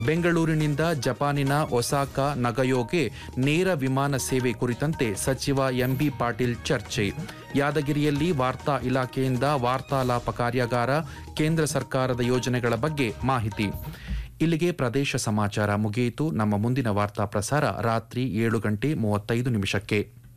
ಬೆಂಗಳೂರಿನಿಂದ ಜಪಾನಿನ ಒಸಾಕಾ ನಗಯೋಗೆ ನೇರ ವಿಮಾನ ಸೇವೆ ಕುರಿತಂತೆ ಸಚಿವ ಎಂಬಿ ಪಾಟೀಲ್ ಚರ್ಚೆ ಯಾದಗಿರಿಯಲ್ಲಿ ವಾರ್ತಾ ಇಲಾಖೆಯಿಂದ ವಾರ್ತಾಲಾಪ ಕಾರ್ಯಾಗಾರ ಕೇಂದ್ರ ಸರ್ಕಾರದ ಯೋಜನೆಗಳ ಬಗ್ಗೆ ಮಾಹಿತಿ ಇಲ್ಲಿಗೆ ಪ್ರದೇಶ ಸಮಾಚಾರ ಮುಗಿಯಿತು ನಮ್ಮ ಮುಂದಿನ ವಾರ್ತಾ ಪ್ರಸಾರ ರಾತ್ರಿ ಏಳು ಗಂಟೆ ಮೂವತ್ತೈದು ನಿಮಿಷಕ್ಕೆ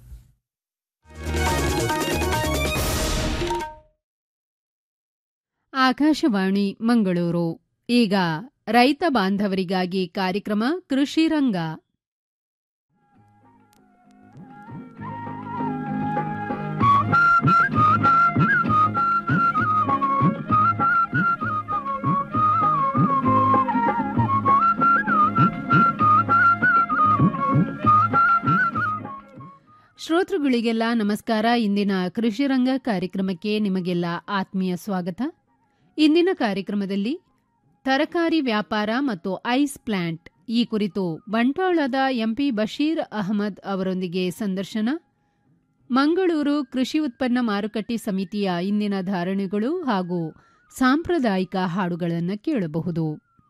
ಆಕಾಶವಾಣಿ ಮಂಗಳೂರು ಈಗ ರೈತ ಬಾಂಧವರಿಗಾಗಿ ಕಾರ್ಯಕ್ರಮ ಕೃಷಿ ರಂಗ ಶ್ರೋತೃಗಳಿಗೆಲ್ಲ ನಮಸ್ಕಾರ ಇಂದಿನ ಕೃಷಿ ರಂಗ ಕಾರ್ಯಕ್ರಮಕ್ಕೆ ನಿಮಗೆಲ್ಲ ಆತ್ಮೀಯ ಸ್ವಾಗತ ಇಂದಿನ ಕಾರ್ಯಕ್ರಮದಲ್ಲಿ ತರಕಾರಿ ವ್ಯಾಪಾರ ಮತ್ತು ಐಸ್ ಪ್ಲಾಂಟ್ ಈ ಕುರಿತು ಬಂಟ್ವಾಳದ ಎಂಪಿ ಬಶೀರ್ ಅಹಮದ್ ಅವರೊಂದಿಗೆ ಸಂದರ್ಶನ ಮಂಗಳೂರು ಕೃಷಿ ಉತ್ಪನ್ನ ಮಾರುಕಟ್ಟೆ ಸಮಿತಿಯ ಇಂದಿನ ಧಾರಣೆಗಳು ಹಾಗೂ ಸಾಂಪ್ರದಾಯಿಕ ಹಾಡುಗಳನ್ನು ಕೇಳಬಹುದು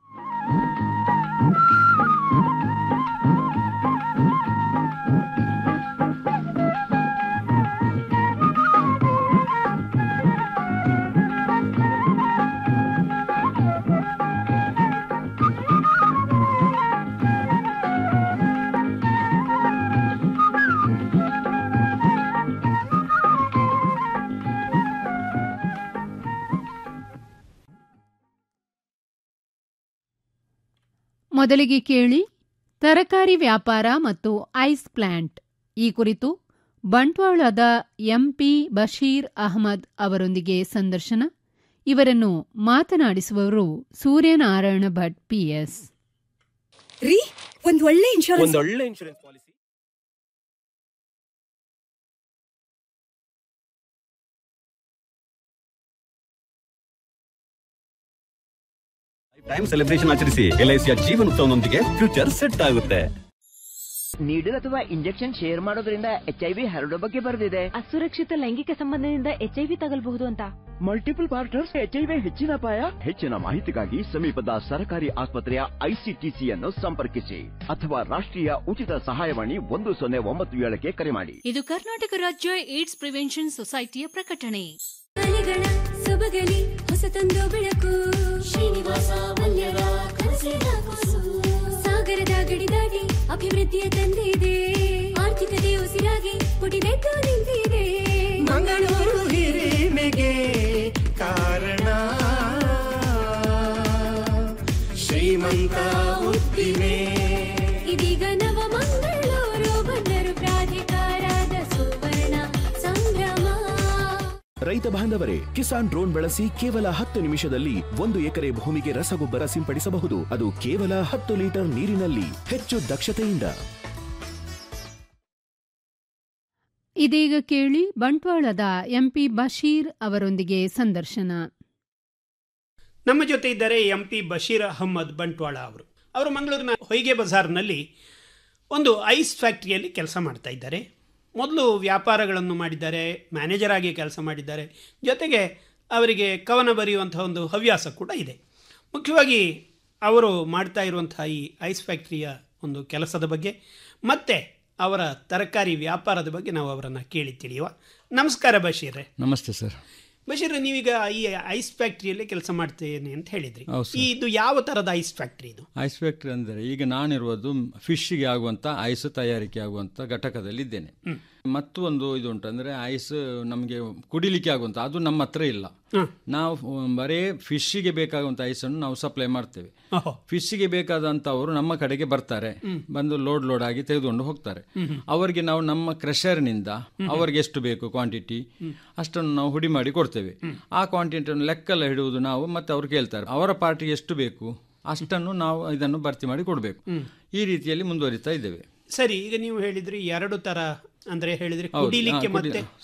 ಮೊದಲಿಗೆ ಕೇಳಿ ತರಕಾರಿ ವ್ಯಾಪಾರ ಮತ್ತು ಐಸ್ ಪ್ಲಾಂಟ್ ಈ ಕುರಿತು ಬಂಟ್ವಾಳದ ಎಂಪಿ ಬಶೀರ್ ಅಹಮದ್ ಅವರೊಂದಿಗೆ ಸಂದರ್ಶನ ಇವರನ್ನು ಮಾತನಾಡಿಸುವವರು ಸೂರ್ಯನಾರಾಯಣ ಭಟ್ ಪಿಎಸ್ ರೀ ಒಂದ್ ಒಳ್ಳೆ ಇನ್ಶೂರೆನ್ಸ್ ಒಂದೊಳ್ಳೆ ಇನ್ಶೂರೆನ್ಸ್ ಪಾಲಿಸಿ ಟೈಮ್ ಸೆಲೆಬ್ರೇಷನ್ ಆಚರಿಸಿ ಎಲ್ಐಸಿಯ ಜೀವನ ಉತ್ಸವನೊಂದಿಗೆ ಫ್ಯೂಚರ್ ಸೆಟ್ ಆಗುತ್ತೆ ನೀಡಲ್ ಅಥವಾ ಇಂಜೆಕ್ಷನ್ ಶೇರ್ ಮಾಡೋದ್ರಿಂದ ಎಚ್ ಐ ವಿ ಹರಡೋ ಬಗ್ಗೆ ಬರೆದಿದೆ ಅಸುರಕ್ಷಿತ ಲೈಂಗಿಕ ಸಂಬಂಧದಿಂದ ಎಚ್ಐವಿ ತಗಲ್ಬಹುದು ಅಂತ multiple partners H I V ಹೆಚ್ಚಿನ ಅಪಾಯ ಹೆಚ್ಚಿನ ಮಾಹಿತಿಗಾಗಿ ಸಮೀಪದ ಸರ್ಕಾರಿ ಆಸ್ಪತ್ರೆಯ ಐಸಿಟಿಸಿಯನ್ನು ಸಂಪರ್ಕಿಸಿ ಅಥವಾ ರಾಷ್ಟ್ರೀಯ ಉಚಿತ ಸಹಾಯವಾಣಿ ಒಂದು ಸೊನ್ನೆ ಒಂಬತ್ತು ಏಳಕ್ಕೆ ಕರೆ ಮಾಡಿ ಇದು ಕರ್ನಾಟಕ ರಾಜ್ಯ ಏಡ್ಸ್ ಪ್ರಿವೆನ್ಷನ್ ಸೊಸೈಟಿಯ ಪ್ರಕಟಣೆ ಅಲೆಗಳ ಸೊಬಗಲಿ ಹೊಸತೊಂದು ಬೆಳಕು ಶ್ರೀನಿವಾಸ ಮಲ್ಯರ ಕನಸಿನ ಕೂಸು ಸಾಗರದ ಗಡಿ ದಾಟಿ ಅಭಿವೃದ್ಧಿಯ ತಂದಿದೆ ಆರ್ಥಿಕತೆ ಉಸಿರಾಗಿ ಪುಟಿದೆದ್ದು ನಿಂತಿದೆ ಮಂಗಳೂರು ಹಿರಿಮೆಗೆ ಕಾರಣ ಶ್ರೀಮಂತ ಉದ್ದಿಮೆ ಇದೀಗ ನವ ಮಂಗಳೂರು ಬಂದರು ಪ್ರಾಧಿಕಾರದ ಸುವರ್ಣ ಸಂಭ್ರಮ ರೈತ ಬಾಂಧವರೇ ಕಿಸಾನ್ ಡ್ರೋನ್ ಬಳಸಿ ಕೇವಲ ಹತ್ತು ನಿಮಿಷದಲ್ಲಿ ಒಂದು ಎಕರೆ ಭೂಮಿಗೆ ರಸಗೊಬ್ಬರ ಸಿಂಪಡಿಸಬಹುದು ಅದು ಕೇವಲ ಹತ್ತು ಲೀಟರ್ ನೀರಿನಲ್ಲಿ ಹೆಚ್ಚು ದಕ್ಷತೆಯಿಂದ ಇದೀಗ ಕೇಳಿ ಬಂಟ್ವಾಳದ ಎಂಪಿ ಬಶೀರ್ ಅವರೊಂದಿಗೆ ಸಂದರ್ಶನ ನಮ್ಮ ಜೊತೆ ಇದ್ದಾರೆ ಎಂ ಪಿ ಬಶೀರ್ ಅಹಮ್ಮದ್ ಬಂಟ್ವಾಳ ಅವರು ಅವರು ಮಂಗಳೂರಿನ ಹೊಯ್ಗೆ ಬಜಾರ್ನಲ್ಲಿ ಒಂದು ಐಸ್ ಫ್ಯಾಕ್ಟ್ರಿಯಲ್ಲಿ ಕೆಲಸ ಮಾಡ್ತಾ ಇದ್ದಾರೆ ಮೊದಲು ವ್ಯಾಪಾರಗಳನ್ನು ಮಾಡಿದ್ದಾರೆ ಮ್ಯಾನೇಜರ್ ಆಗಿ ಕೆಲಸ ಮಾಡಿದ್ದಾರೆ ಜೊತೆಗೆ ಅವರಿಗೆ ಕವನ ಬರೆಯುವಂತಹ ಒಂದು ಹವ್ಯಾಸ ಕೂಡ ಇದೆ ಮುಖ್ಯವಾಗಿ ಅವರು ಮಾಡ್ತಾ ಇರುವಂತಹ ಈ ಐಸ್ ಫ್ಯಾಕ್ಟ್ರಿಯ ಒಂದು ಕೆಲಸದ ಬಗ್ಗೆ ಮತ್ತು ಅವರ ತರಕಾರಿ ವ್ಯಾಪಾರದ ಬಗ್ಗೆ ನಾವು ಅವರನ್ನು ಕೇಳಿ ತಿಳಿಯುವ ನಮಸ್ಕಾರ ಬಶೀರ್ರೆ ನಮಸ್ತೆ ಸರ್ ಬಶೀರ್ ನೀವೀಗ ಈ ಐಸ್ ಫ್ಯಾಕ್ಟ್ರಿಯಲ್ಲಿ ಕೆಲಸ ಮಾಡ್ತೇನೆ ಅಂತ ಹೇಳಿದ್ರಿ ಹೌದು ಸರ್. ಈ ಇದು ಯಾವ ತರದ ಐಸ್ ಫ್ಯಾಕ್ಟ್ರಿ ಇದು ಐಸ್ ಫ್ಯಾಕ್ಟ್ರಿ ಅಂದರೆ ಈಗ ನಾನಿರುವುದು ಫಿಶ್ಗೆ ಆಗುವಂಥ ಐಸ್ ತಯಾರಿಕೆ ಆಗುವಂಥ ಘಟಕದಲ್ಲಿ ಇದ್ದೇನೆ ಮತ್ತು ಒಂದು ಇದು ಉಂಟು ಅಂದರೆ ಐಸ್ ನಮಗೆ ಕುಡಿಲಿಕ್ಕೆ ಆಗುವಂಥ ಅದು ನಮ್ಮ ಹತ್ರ ಇಲ್ಲ ನಾವು ಬರೇ ಫಿಶ್ಗೆ ಬೇಕಾಗುವಂಥ ಐಸನ್ನು ನಾವು ಸಪ್ಲೈ ಮಾಡ್ತೇವೆ ಓಹೋ. ಫಿಶ್ಗೆ ಬೇಕಾದಂಥವರು ನಮ್ಮ ಕಡೆಗೆ ಬರ್ತಾರೆ ಬಂದು ಲೋಡ್ ಲೋಡ್ ಆಗಿ ತೆಗೆದುಕೊಂಡು ಹೋಗ್ತಾರೆ ಅವರಿಗೆ ನಾವು ನಮ್ಮ ಕ್ರೆಷರ್ನಿಂದ ಅವರಿಗೆ ಎಷ್ಟು ಬೇಕು ಕ್ವಾಂಟಿಟಿ ಅಷ್ಟನ್ನು ನಾವು ಹುಡಿ ಮಾಡಿ ಕೊಡ್ತೇವೆ ಆ ಕ್ವಾಂಟಿಟಿಯನ್ನು ಲೆಕ್ಕೆಲ್ಲ ಹಿಡುವುದು ನಾವು ಮತ್ತೆ ಅವ್ರು ಕೇಳ್ತಾರೆ ಅವರ ಪಾರ್ಟಿಗೆ ಎಷ್ಟು ಬೇಕು ಅಷ್ಟನ್ನು ನಾವು ಇದನ್ನು ಭರ್ತಿ ಮಾಡಿ ಕೊಡಬೇಕು ಈ ರೀತಿಯಲ್ಲಿ ಮುಂದುವರಿತಾ ಇದ್ದೇವೆ ಸರಿ ಈಗ ನೀವು ಹೇಳಿದ್ರಿ ಎರಡು ತರ ಅಂದ್ರೆ ಹೇಳಿದ್ರಿ ಹೌದು, ಕುಡಿಲಿಕ್ಕೆ ಹಾ, ಕುಡಿ- ಮತ್ತೆ ಸರಿ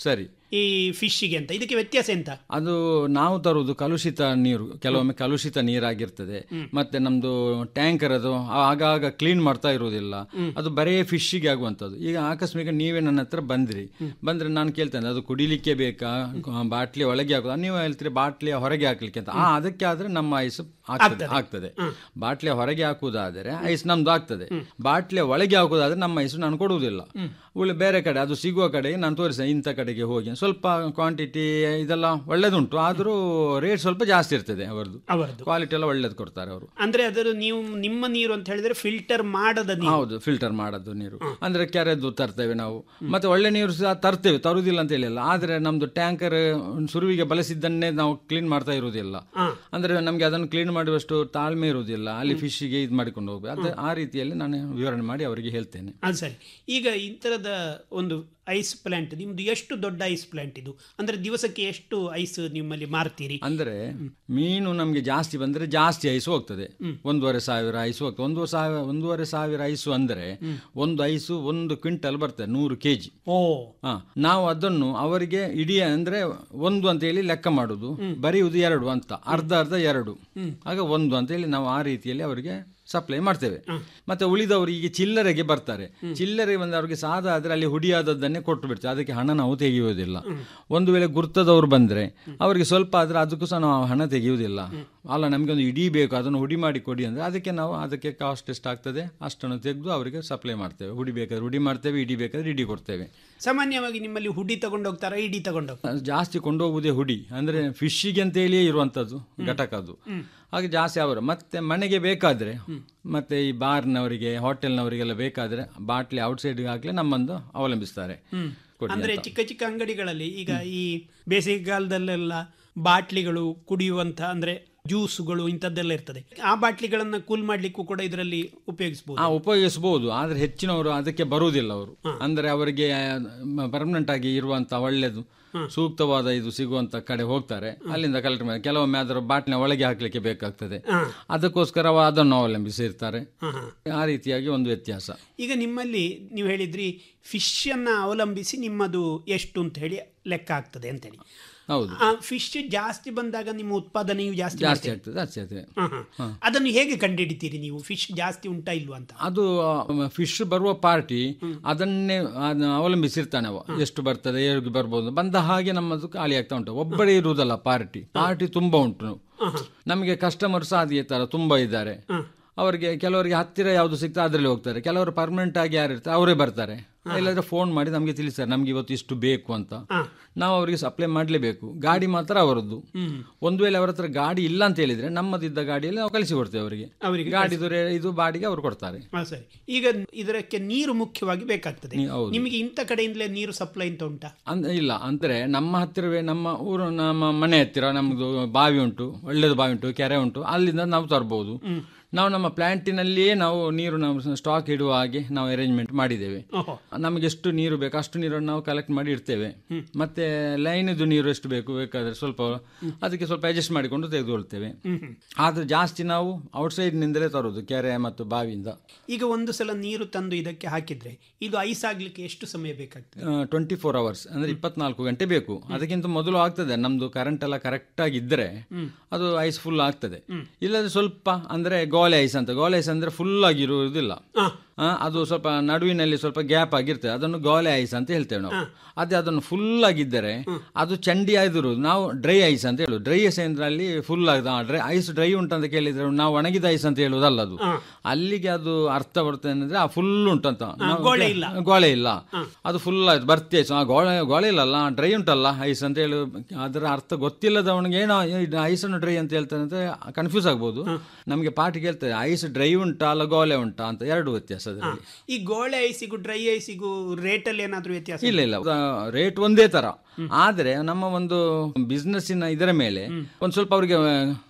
ಈ ಫಿಶ್ಗೆ ಅಂತ ಇದಕ್ಕೆ ವ್ಯತ್ಯಾಸ ಎಂತ ಅದು ನಾವು ತರುವುದು ಕಲುಷಿತ ನೀರು ಕೆಲವೊಮ್ಮೆ ಕಲುಷಿತ ನೀರಾಗಿರ್ತದೆ ಮತ್ತೆ ನಮ್ದು ಟ್ಯಾಂಕರ್ ಅದು ಆಗಾಗ ಕ್ಲೀನ್ ಮಾಡ್ತಾ ಇರುವುದಿಲ್ಲ ಅದು ಬರೇ ಫಿಶ್ಗೆ ಆಗುವಂಥದ್ದು ಈಗ ಆಕಸ್ಮಿಕ ನೀವೇ ನನ್ನ ಹತ್ರ ಬಂದ್ರಿ ಬಂದ್ರೆ ನಾನು ಕೇಳ್ತೇನೆ ಅದು ಕುಡಿಲಿಕ್ಕೆ ಬೇಕಾ ಬಾಟ್ಲಿ ಒಳಗೆ ಹಾಕೋದು ನೀವು ಹೇಳ್ತೀರಿ ಬಾಟ್ಲಿಯ ಹೊರಗೆ ಹಾಕ್ಲಿಕ್ಕೆ ಅಂತ ಆ ಅದಕ್ಕೆ ಆದ್ರೆ ನಮ್ಮ ಐಸ್ ಆಗ್ತದೆ ಆಗ್ತದೆ ಬಾಟ್ಲಿಯ ಹೊರಗೆ ಹಾಕುವುದಾದರೆ ಐಸ್ ನಮ್ದು ಆಗ್ತದೆ ಬಾಟ್ಲಿಯ ಒಳಗೆ ಹಾಕುವುದಾದ್ರೆ ನಮ್ಮ ಐಸ್ ನಾನು ಕೊಡುವುದಿಲ್ಲ ಉಳ್ಳಿ ಬೇರೆ ಕಡೆ ಅದು ಸಿಗುವ ಕಡೆಗೆ ನಾನು ತೋರಿಸಿದೆ ಇಂಥ ಕಡೆಗೆ ಹೋಗಿ ಸ್ವಲ್ಪ ಕ್ವಾಂಟಿಟಿ ಇದೆಲ್ಲ ಒಳ್ಳೇದುಂಟು ಆದರೂ ರೇಟ್ ಸ್ವಲ್ಪ ಜಾಸ್ತಿ ಇರ್ತದೆ ಅವರದ್ದು ಅವರದ್ದು ಕ್ವಾಲಿಟಿ ಎಲ್ಲ ಒಳ್ಳೇದು ಕೊಡ್ತಾರೆ ಅವರು ಅಂದ್ರೆ ಅದರ ನೀವು ನಿಮ್ಮ ನೀರು ಅಂತ ಹೇಳಿದ್ರೆ ಫಿಲ್ಟರ್ ಮಾಡದ ನೀರು ಹೌದು ಫಿಲ್ಟರ್ ಮಾಡೋದು ನೀರು ಅಂದ್ರೆ ಕೆರೆದು ತರ್ತೇವೆ ನಾವು ಮತ್ತೆ ಒಳ್ಳೆ ನೀರು ಸಹ ತರ್ತೇವೆ ತರುವುದಿಲ್ಲ ಅಂತ ಹೇಳಿಲ್ಲ ಆದ್ರೆ ನಮ್ದು ಟ್ಯಾಂಕರ್ ಸುರುವಿಗೆ ಬಳಸಿದ್ದನ್ನೇ ನಾವು ಕ್ಲೀನ್ ಮಾಡ್ತಾ ಇರುವುದಿಲ್ಲ ಅಂದ್ರೆ ನಮ್ಗೆ ಅದನ್ನು ಕ್ಲೀನ್ ಮಾಡುವಷ್ಟು ತಾಳ್ಮೆ ಇರುವುದಿಲ್ಲ ಅಲ್ಲಿ ಫಿಶ್ಗೆ ಇದು ಮಾಡಿಕೊಂಡು ಹೋಗ್ಬೇಕು ಅದು ಆ ರೀತಿಯಲ್ಲಿ ನಾನು ವಿವರಣೆ ಮಾಡಿ ಅವರಿಗೆ ಹೇಳ್ತೇನೆ ಅದು ಸರಿ ಈಗ ಈ ಥರದ ಒಂದು ಐಸ್ ಪ್ಲಾಂಟ್ ನಿಮ್ದು ಎಷ್ಟು ದೊಡ್ಡ ಐಸ್ ಪ್ಲಾಂಟ್ ಇದು ಅಂದ್ರೆ ದಿವಸಕ್ಕೆ ಎಷ್ಟು ಐಸ್ ನಿಮ್ಮಲ್ಲಿ ಮಾರ್ತೀರಿ ಅಂದ್ರೆ ಮೀನು ನಮ್ಗೆ ಜಾಸ್ತಿ ಬಂದ್ರೆ ಜಾಸ್ತಿ ಐಸ್ ಹೋಗ್ತದೆ ಒಂದೂವರೆ ಸಾವಿರ ಐಸ್ ಹೋಗ್ತದೆ ಒಂದು ಸಾವಿರ ಒಂದೂವರೆ ಸಾವಿರ ಐಸು ಅಂದ್ರೆ ಒಂದು ಐಸು ಒಂದು ಕ್ವಿಂಟಲ್ ಬರ್ತದೆ ನೂರು ಕೆಜಿ ಓ ಹಾ ನಾವು ಅದನ್ನು ಅವರಿಗೆ ಇಡೀ ಅಂದ್ರೆ ಒಂದು ಅಂತ ಹೇಳಿ ಲೆಕ್ಕ ಮಾಡುದು ಬರೆಯುವುದು ಎರಡು ಅಂತ ಅರ್ಧ ಅರ್ಧ ಎರಡು ಆಗ ಒಂದು ಅಂತ ಹೇಳಿ ನಾವು ಆ ರೀತಿಯಲ್ಲಿ ಅವರಿಗೆ ಸಪ್ಲೈ ಮಾಡ್ತೇವೆ ಮತ್ತೆ ಉಳಿದವರು ಈಗ ಚಿಲ್ಲರೆಗೆ ಬರ್ತಾರೆ ಚಿಲ್ಲರೆ ಬಂದು ಅವರಿಗೆ ಸಾದ ಆದ್ರೆ ಅಲ್ಲಿ ಹುಡಿಯಾದದ್ದನ್ನೇ ಕೊಟ್ಟು ಬಿಡ್ತೇವೆ ಅದಕ್ಕೆ ಹಣ ನಾವು ತೆಗೆಯುವುದಿಲ್ಲ ಒಂದು ವೇಳೆ ಗುರ್ತದವರು ಬಂದ್ರೆ ಅವರಿಗೆ ಸ್ವಲ್ಪ ಆದ್ರೆ ಅದಕ್ಕೂ ಸಹ ನಾವು ಹಣ ತೆಗೆಯುವುದಿಲ್ಲ ಅಲ್ಲ ನಮಗೆ ಒಂದು ಇಡೀ ಬೇಕು ಅದನ್ನು ಹುಡಿ ಮಾಡಿ ಕೊಡಿ ಅಂದ್ರೆ ಅದಕ್ಕೆ ನಾವು ಅದಕ್ಕೆ ಕಾಸ್ಟ್ ಎಷ್ಟು ಆಗ್ತದೆ ಅಷ್ಟನ್ನು ತೆಗೆದು ಅವರಿಗೆ ಸಪ್ಲೈ ಮಾಡ್ತೇವೆ ಹುಡಿ ಬೇಕಾದ್ರೆ ಹುಡಿ ಮಾಡ್ತೇವೆ ಇಡಿ ಬೇಕಾದ್ರೆ ಇಡಿ ಕೊಡ್ತೇವೆ ಸಾಮಾನ್ಯವಾಗಿ ನಿಮ್ಮಲ್ಲಿ ಹುಡಿ ತಗೊಂಡು ಹೋಗ್ತಾರಾ ಇಡಿ ತಗೊಂಡು ಹೋಗ್ತಾರಾ ಜಾಸ್ತಿ ಕೊಂಡೋಗುವುದೇ ಹುಡಿ ಅಂದ್ರೆ ಫಿಶ್ಗೆ ಅಂತ ಹೇಳಿಯೇ ಇರುವಂತದ್ದು ಘಟಕ ಅದು ಹಾಗೆ ಜಾಸ್ತಿ ಅವರು ಮತ್ತೆ ಮನೆಗೆ ಬೇಕಾದ್ರೆ ಮತ್ತೆ ಈ ಬಾರ್ನವರಿಗೆ ಹೋಟೆಲ್ನವರಿಗೆಲ್ಲ ಬೇಕಾದ್ರೆ ಬಾಟ್ಲಿ ಔಟ್ಸೈಡ್ ಹಾಕ್ಲಿ ನಮ್ಮನ್ನು ಅವಲಂಬಿಸ್ತಾರೆ ಕೊಡಿ ಅಂದ್ರೆ ಅಂತ. ಚಿಕ್ಕ ಚಿಕ್ಕ ಅಂಗಡಿಗಳಲ್ಲಿ ಈಗ ಈ ಬೇಸಿಗೆಗಾಲದಲ್ಲೆಲ್ಲ ಬಾಟ್ಲಿಗಳು ಕುಡಿಯುವಂತ ಅಂದ್ರೆ ಜ್ಯೂಸುಗಳು ಇಂಥದ್ದೆಲ್ಲ ಇರ್ತದೆ ಆ ಬಾಟ್ಲಿಗಳನ್ನ ಕೂಲ್ ಮಾಡ್ಲಿಕ್ಕೂ ಕೂಡ ಇದರಲ್ಲಿ ಉಪಯೋಗಿಸಬಹುದು ಆ ಉಪಯೋಗಿಸಬಹುದು ಆದ್ರೆ ಹೆಚ್ಚಿನವರು ಅದಕ್ಕೆ ಬರುವುದಿಲ್ಲ ಅವರು ಅಂದ್ರೆ ಅವರಿಗೆ ಪರ್ಮನೆಂಟ್ ಆಗಿ ಇರುವಂತ ಒಳ್ಳೆದು ಸೂಕ್ತವಾದ ಇದು ಸಿಗುವಂತ ಕಡೆ ಹೋಗ್ತಾರೆ ಅಲ್ಲಿಂದ ಕಲೆಕ್ಟ್ ಮಾಡಿ ಕೆಲವೊಮ್ಮೆ ಅದರ ಬಾಟ್ಲಿನ ಒಳಗೆ ಹಾಕ್ಲಿಕ್ಕೆ ಬೇಕಾಗ್ತದೆ ಅದಕ್ಕೋಸ್ಕರ ಅವ ಅದನ್ನು ಅವಲಂಬಿಸಿರ್ತಾರೆ ಆ ರೀತಿಯಾಗಿ ಒಂದು ವ್ಯತ್ಯಾಸ ಈಗ ನಿಮ್ಮಲ್ಲಿ ನೀವು ಹೇಳಿದ್ರಿ ಫಿಶ್ ಅನ್ನ ಅವಲಂಬಿಸಿ ನಿಮ್ಮದು ಎಷ್ಟು ಅಂತ ಹೇಳಿ ಲೆಕ್ಕ ಆಗ್ತದೆ ಅಂತೇಳಿ ಹೌದು ಆ ಫಿಶ್ ಜಾಸ್ತಿ ಬಂದಾಗ ನಿಮ್ಮ ಉತ್ಪಾದನೆಯು ಜಾಸ್ತಿ ಜಾಸ್ತಿ ಮಾಡ್ತೀರಾ? ಆಗ್ತದೆ ಜಾಸ್ತಿ ಆಗ್ತದೆ ಹಾ, ಹಾ. ಅದನ್ನು ಹೇಗೆ ಕಂಡುಹಿಡಿತೀರಿ ನೀವು ಫಿಶ್ ಜಾಸ್ತಿ ಉಂಟಾ ಇಲ್ವಾ ಅಂತ ಅದು ಫಿಶ್ ಬರುವ ಪಾರ್ಟಿ ಅದನ್ನೇ ಅದ್ನ ಅವಲಂಬಿಸಿರ್ತಾನೆ ಅವ ಎಷ್ಟು ಬರ್ತದೆ ಹೇಗೆ ಬರ್ಬೋದು ಬಂದ ಹಾಗೆ ನಮ್ಮದು ಖಾಲಿ ಆಗ್ತಾ ಉಂಟು ಒಬ್ಬರೇ ಇರುವುದಲ್ಲ ಪಾರ್ಟಿ ಪಾರ್ಟಿ ತುಂಬಾ ಉಂಟು ನಮಗೆ ಕಸ್ಟಮರ್ ಸಹ ಅದೇ ತರ ತುಂಬಾ ಇದ್ದಾರೆ ಅವರಿಗೆ ಕೆಲವರಿಗೆ ಹತ್ತಿರ ಯಾವುದು ಸಿಗ್ತಾ ಅದರಲ್ಲಿ ಹೋಗ್ತಾರೆ ಕೆಲವರು ಪರ್ಮನೆಂಟ್ ಆಗಿ ಯಾರು ಇರ್ತಾರೆ ಅವರೇ ಬರ್ತಾರೆ ಇಲ್ಲಾಂದ್ರೆ ಫೋನ್ ಮಾಡಿ ನಮಗೆ ತಿಳಿಸ್ತಾರೆ ನಮ್ಗೆ ಇವತ್ತು ಇಷ್ಟು ಬೇಕು ಅಂತ ನಾವು ಅವರಿಗೆ ಸಪ್ಲೈ ಮಾಡಲೇಬೇಕು ಗಾಡಿ ಮಾತ್ರ ಅವರದ್ದು ಒಂದು ವೇಳೆ ಅವರ ಹತ್ರ ಗಾಡಿ ಇಲ್ಲ ಅಂತ ಹೇಳಿದ್ರೆ ನಮ್ಮದಿದ್ದ ಗಾಡಿಯಲ್ಲಿ ನಾವು ಕಳಿಸಿ ಕೊಡ್ತೇವೆ ಅವರಿಗೆ ಅವರಿಗೆ ಗಾಡಿದು ರೇ- ಇದು ಬಾಡಿಗೆ ಅವರು ಕೊಡ್ತಾರೆ ಹಾ, ಸರಿ ಈಗ ಇದಕ್ಕೆ ನೀರು ಮುಖ್ಯವಾಗಿ ಬೇಕಾಗ್ತದೆ ನೀ- ಹೌದು. ನಿಮಗೆ ಇಂಥ ಕಡೆಯಿಂದಲೇ ನೀರು ಸಪ್ಲೈ ಅಂತ ಉಂಟಾ ಅಂದ್ ಇಲ್ಲ ಅಂದ್ರೆ ನಮ್ಮ ಹತ್ತಿರವೇ ನಮ್ಮ ಊರು ನಮ್ಮ ಮನೆ ಹತ್ತಿರ ನಮ್ದು ಬಾವಿ ಉಂಟು ಒಳ್ಳೇದು ಬಾವಿ ಉಂಟು ಕೆರೆ ಉಂಟು ಅಲ್ಲಿಂದ ನಾವು ತರಬಹುದು ನಾವು ನಮ್ಮ ಪ್ಲಾಂಟಿನಲ್ಲಿಯೇ ನಾವು ನೀರು ನಾವು ಸ್ಟಾಕ್ ಇಡುವ ಹಾಗೆ ನಾವು ಅರೇಂಜ್ಮೆಂಟ್ ಮಾಡಿದ್ದೇವೆ ಓಹೋ. ನಮಗೆ ಎಷ್ಟು ನೀರು ಬೇಕು ಅಷ್ಟು ನೀರನ್ನು ನಾವು ಕಲೆಕ್ಟ್ ಮಾಡಿ ಇಡ್ತೇವೆ ಮತ್ತೆ ಲೈನಿದು ನೀರು ಎಷ್ಟು ಬೇಕು ಬೇಕಾದ್ರೆ ಸ್ವಲ್ಪ ಅದಕ್ಕೆ ಸ್ವಲ್ಪ ಅಡ್ಜಸ್ಟ್ ಮಾಡಿಕೊಂಡು ತೆಗೆದುಕೊಳ್ತೇವೆ ಆದ್ರೆ ಜಾಸ್ತಿ ನಾವು ಔಟ್ಸೈಡ್ ನಿಂದಲೇ ತರೋದು ಕೆರೆ ಮತ್ತು ಬಾವಿಯಿಂದ ಈಗ ಒಂದು ಸಲ ನೀರು ತಂದು ಇದಕ್ಕೆ ಹಾಕಿದ್ರೆ ಇದು ಐಸ್ ಆಗ್ಲಿಕ್ಕೆ ಎಷ್ಟು ಸಮಯ ಬೇಕಾಗ್ತದೆ ಟ್ವೆಂಟಿ ಫೋರ್ ಅವರ್ಸ್ ಅಂದ್ರೆ ಇಪ್ಪತ್ನಾಲ್ಕು ಗಂಟೆ ಬೇಕು ಅದಕ್ಕಿಂತ ಮೊದಲು ಆಗ್ತದೆ ನಮ್ದು ಕರೆಂಟ್ ಎಲ್ಲ ಕರೆಕ್ಟ್ ಆಗಿ ಇದ್ರೆ ಅದು ಐಸ್ ಫುಲ್ ಆಗ್ತದೆ ಇಲ್ಲದ್ರೆ ಸ್ವಲ್ಪ ಅಂದ್ರೆ ಗೋಲೆ ಐಸ್ ಅಂತ ಗೋಲೆ ಐಸ್ ಅಂದ್ರೆ ಫುಲ್ ಆಗಿರುವುದಿಲ್ಲ ಆ, ಅದು ಸ್ವಲ್ಪ ನಡುವಿನಲ್ಲಿ ಸ್ವಲ್ಪ ಗ್ಯಾಪ್ ಆಗಿರ್ತದೆ ಅದನ್ನು ಗೋಲೆ ಐಸ್ ಅಂತ ಹೇಳ್ತೇವೆ ನಾವು ಅದೇ ಅದನ್ನು ಫುಲ್ ಆಗಿದ್ದರೆ ಅದು ಚಂಡಿ ಆಯ್ದಿರುವುದು ನಾವು ಡ್ರೈ ಐಸ್ ಅಂತ ಹೇಳುದು ಡ್ರೈ ಐಸ್ ಅಂದ್ರೆ ಅಲ್ಲಿ ಫುಲ್ ಆಗಿದೆ ಡ್ರೈ ಐಸ್ ಡ್ರೈ ಉಂಟಂತ ಕೇಳಿದ್ರೆ ನಾವು ಒಣಗಿದ ಐಸ್ ಅಂತ ಹೇಳುವುದಲ್ಲ ಅದು ಅಲ್ಲಿಗೆ ಅದು ಅರ್ಥ ಬರ್ತದೆ ಅಂದ್ರೆ ಆ ಫುಲ್ ಉಂಟಂತ ನಾವು- ಗೋಳೆ ಇಲ್ಲ. ಗೋಳೆ ಇಲ್ಲ ಅದು ಫುಲ್ ಆಯ್ತು ಬರ್ತಿ ಐಸ್ ಆ ಗೋಳೆ ಗೋಳೆ ಇಲ್ಲಲ್ಲ ಡ್ರೈ ಉಂಟಲ್ಲ ಐಸ್ ಅಂತ ಹೇಳಿ ಅದರ ಅರ್ಥ ಗೊತ್ತಿಲ್ಲದವನಿಗೆ ಏನೋ ಐಸ್ ಅನ್ನು ಡ್ರೈ ಅಂತ ಹೇಳ್ತಾನೆ ಅಂತ ಕನ್ಫ್ಯೂಸ್ ಆಗ್ಬೋದು ನಮಗೆ ಪಾರ್ಟಿಗೆ ಹೇಳ್ತಾರೆ ಐಸ್ ಡ್ರೈ ಉಂಟಾ ಅಲ್ಲ ಗೋಲೆ ಉಂಟಾ ಅಂತ ಎರಡು ವ್ಯತ್ಯಾಸ ಅದರಲ್ಲಿ ಈ ಗೋಳೆ ಐಸಿಗೂ ಡ್ರೈ ಐಸಿಗೂ ರೇಟಲ್ಲಿ ಏನಾದರೂ ವ್ಯತ್ಯಾಸ ಇಲ್ಲ ಇಲ್ಲ ರೇಟ್ ಒಂದೇ ತರ ಆದ್ರೆ ನಮ್ಮ ಒಂದು ಬಿಸ್ನೆಸ್ಸಿನ ಇದರ ಮೇಲೆ ಒಂದ್ ಸ್ವಲ್ಪ ಅವರಿಗೆ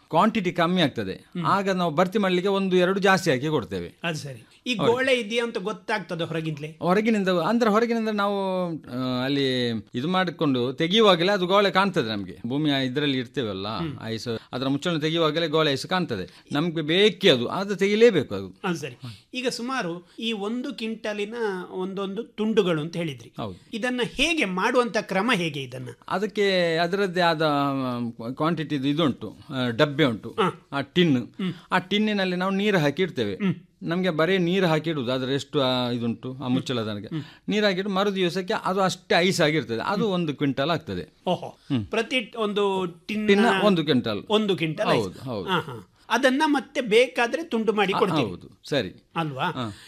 ಕ್ವಾಂಟಿಟಿ ಕಮ್ಮಿ ಆಗ್ತದೆ ಆಗ ನಾವು ಭರ್ತಿ ಮಾಡ್ಲಿಕ್ಕೆ ಒಂದು ಎರಡು ಜಾಸ್ತಿ ಹಾಕಿ ಕೊಡ್ತೇವೆ ಅದು ಸರಿ ಈ ಗೋಳೆ ಇದೆಯಾ ಅಂತ ಗೊತ್ತಾಗ್ತದೆ ಹೊರಗಿಂದಲೇ ಹೊರಗಿನಿಂದ ಅಂದ್ರೆ ಹೊರಗಿನಿಂದ ನಾವು ಆ, ಅಲ್ಲಿ ಇದು ಮಾಡಿಕೊಂಡು ತೆಗೆಯುವಾಗಲೇ ಅದು ಗೋಳೆ ಕಾಣ್ತದೆ ನಮಗೆ ಭೂಮಿಯ ಇದರಲ್ಲಿ ಇರ್ತೇವಲ್ಲ ಐಸ್ ಅದರ ಮುಚ್ಚಳ ತೆಗೆಯುವಾಗಲೇ ಗೋಳೆ ಐಸ್ ಕಾಣ್ತದೆ ನಮ್ಗೆ ಬೇಕೇ ಅದು ಅದು ತೆಗಿಲೇಬೇಕು ಅದು ಅದು ಸರಿ ಈಗ ಸುಮಾರು ಈ ಒಂದು ಕ್ವಿಂಟಲಿನ ಒಂದೊಂದು ತುಂಡುಗಳು ಅಂತ ಹೇಳಿದ್ರಿ ಹೌದು ಇದನ್ನ ಹೇಗೆ ಮಾಡುವಂತ ಕ್ರಮ ಹೇಗೆ ಇದನ್ನ ಅದಕ್ಕೆ ಅದರದ್ದೇ ಆದ ಕ್ವಾಂಟಿಟಿ ಇದುಂಟು ಆ, ಡಬ್ಬೆ ಉಂಟು ಆ ಟಿನ್ ಆ ಟಿನ್ನಿನಲ್ಲಿ ನಾವು ನೀರು ಹಾಕಿ ಇಡ್ತೇವೆ ನಮಗೆ ಬರೀ ನೀರು ಹಾಕಿಡುದು ಅದರ ಎಷ್ಟು ಆ, ಇದುಂಟು ಆ ಮುಚ್ಚಳದನಿಗೆ ನೀರು ಹಾಕಿಟ್ಟು ಮರು ದಿವಸಕ್ಕೆ ಅದು ಅಷ್ಟೇ ಐಸ್ ಆಗಿರ್ತದೆ ಅದು ಒಂದು ಕ್ವಿಂಟಲ್ ಆಗ್ತದೆ ಓಹೋ ಪ್ರತಿ ಒಂದು ಟಿನ್ ಟಿನ್ನ ಒಂದು ಕ್ವಿಂಟಲ್ ಒಂದು ಕ್ವಿಂಟಲ್ ಹೌದು ಹೌದು ಅದನ್ನ ಮತ್ತೆ ಬೇಕಾದ್ರೆ ತುಂಡು ಮಾಡಿ ಕೊಡ್ತೀವಿ ಹೌದು ಸರಿ ಅಲ್ವಾ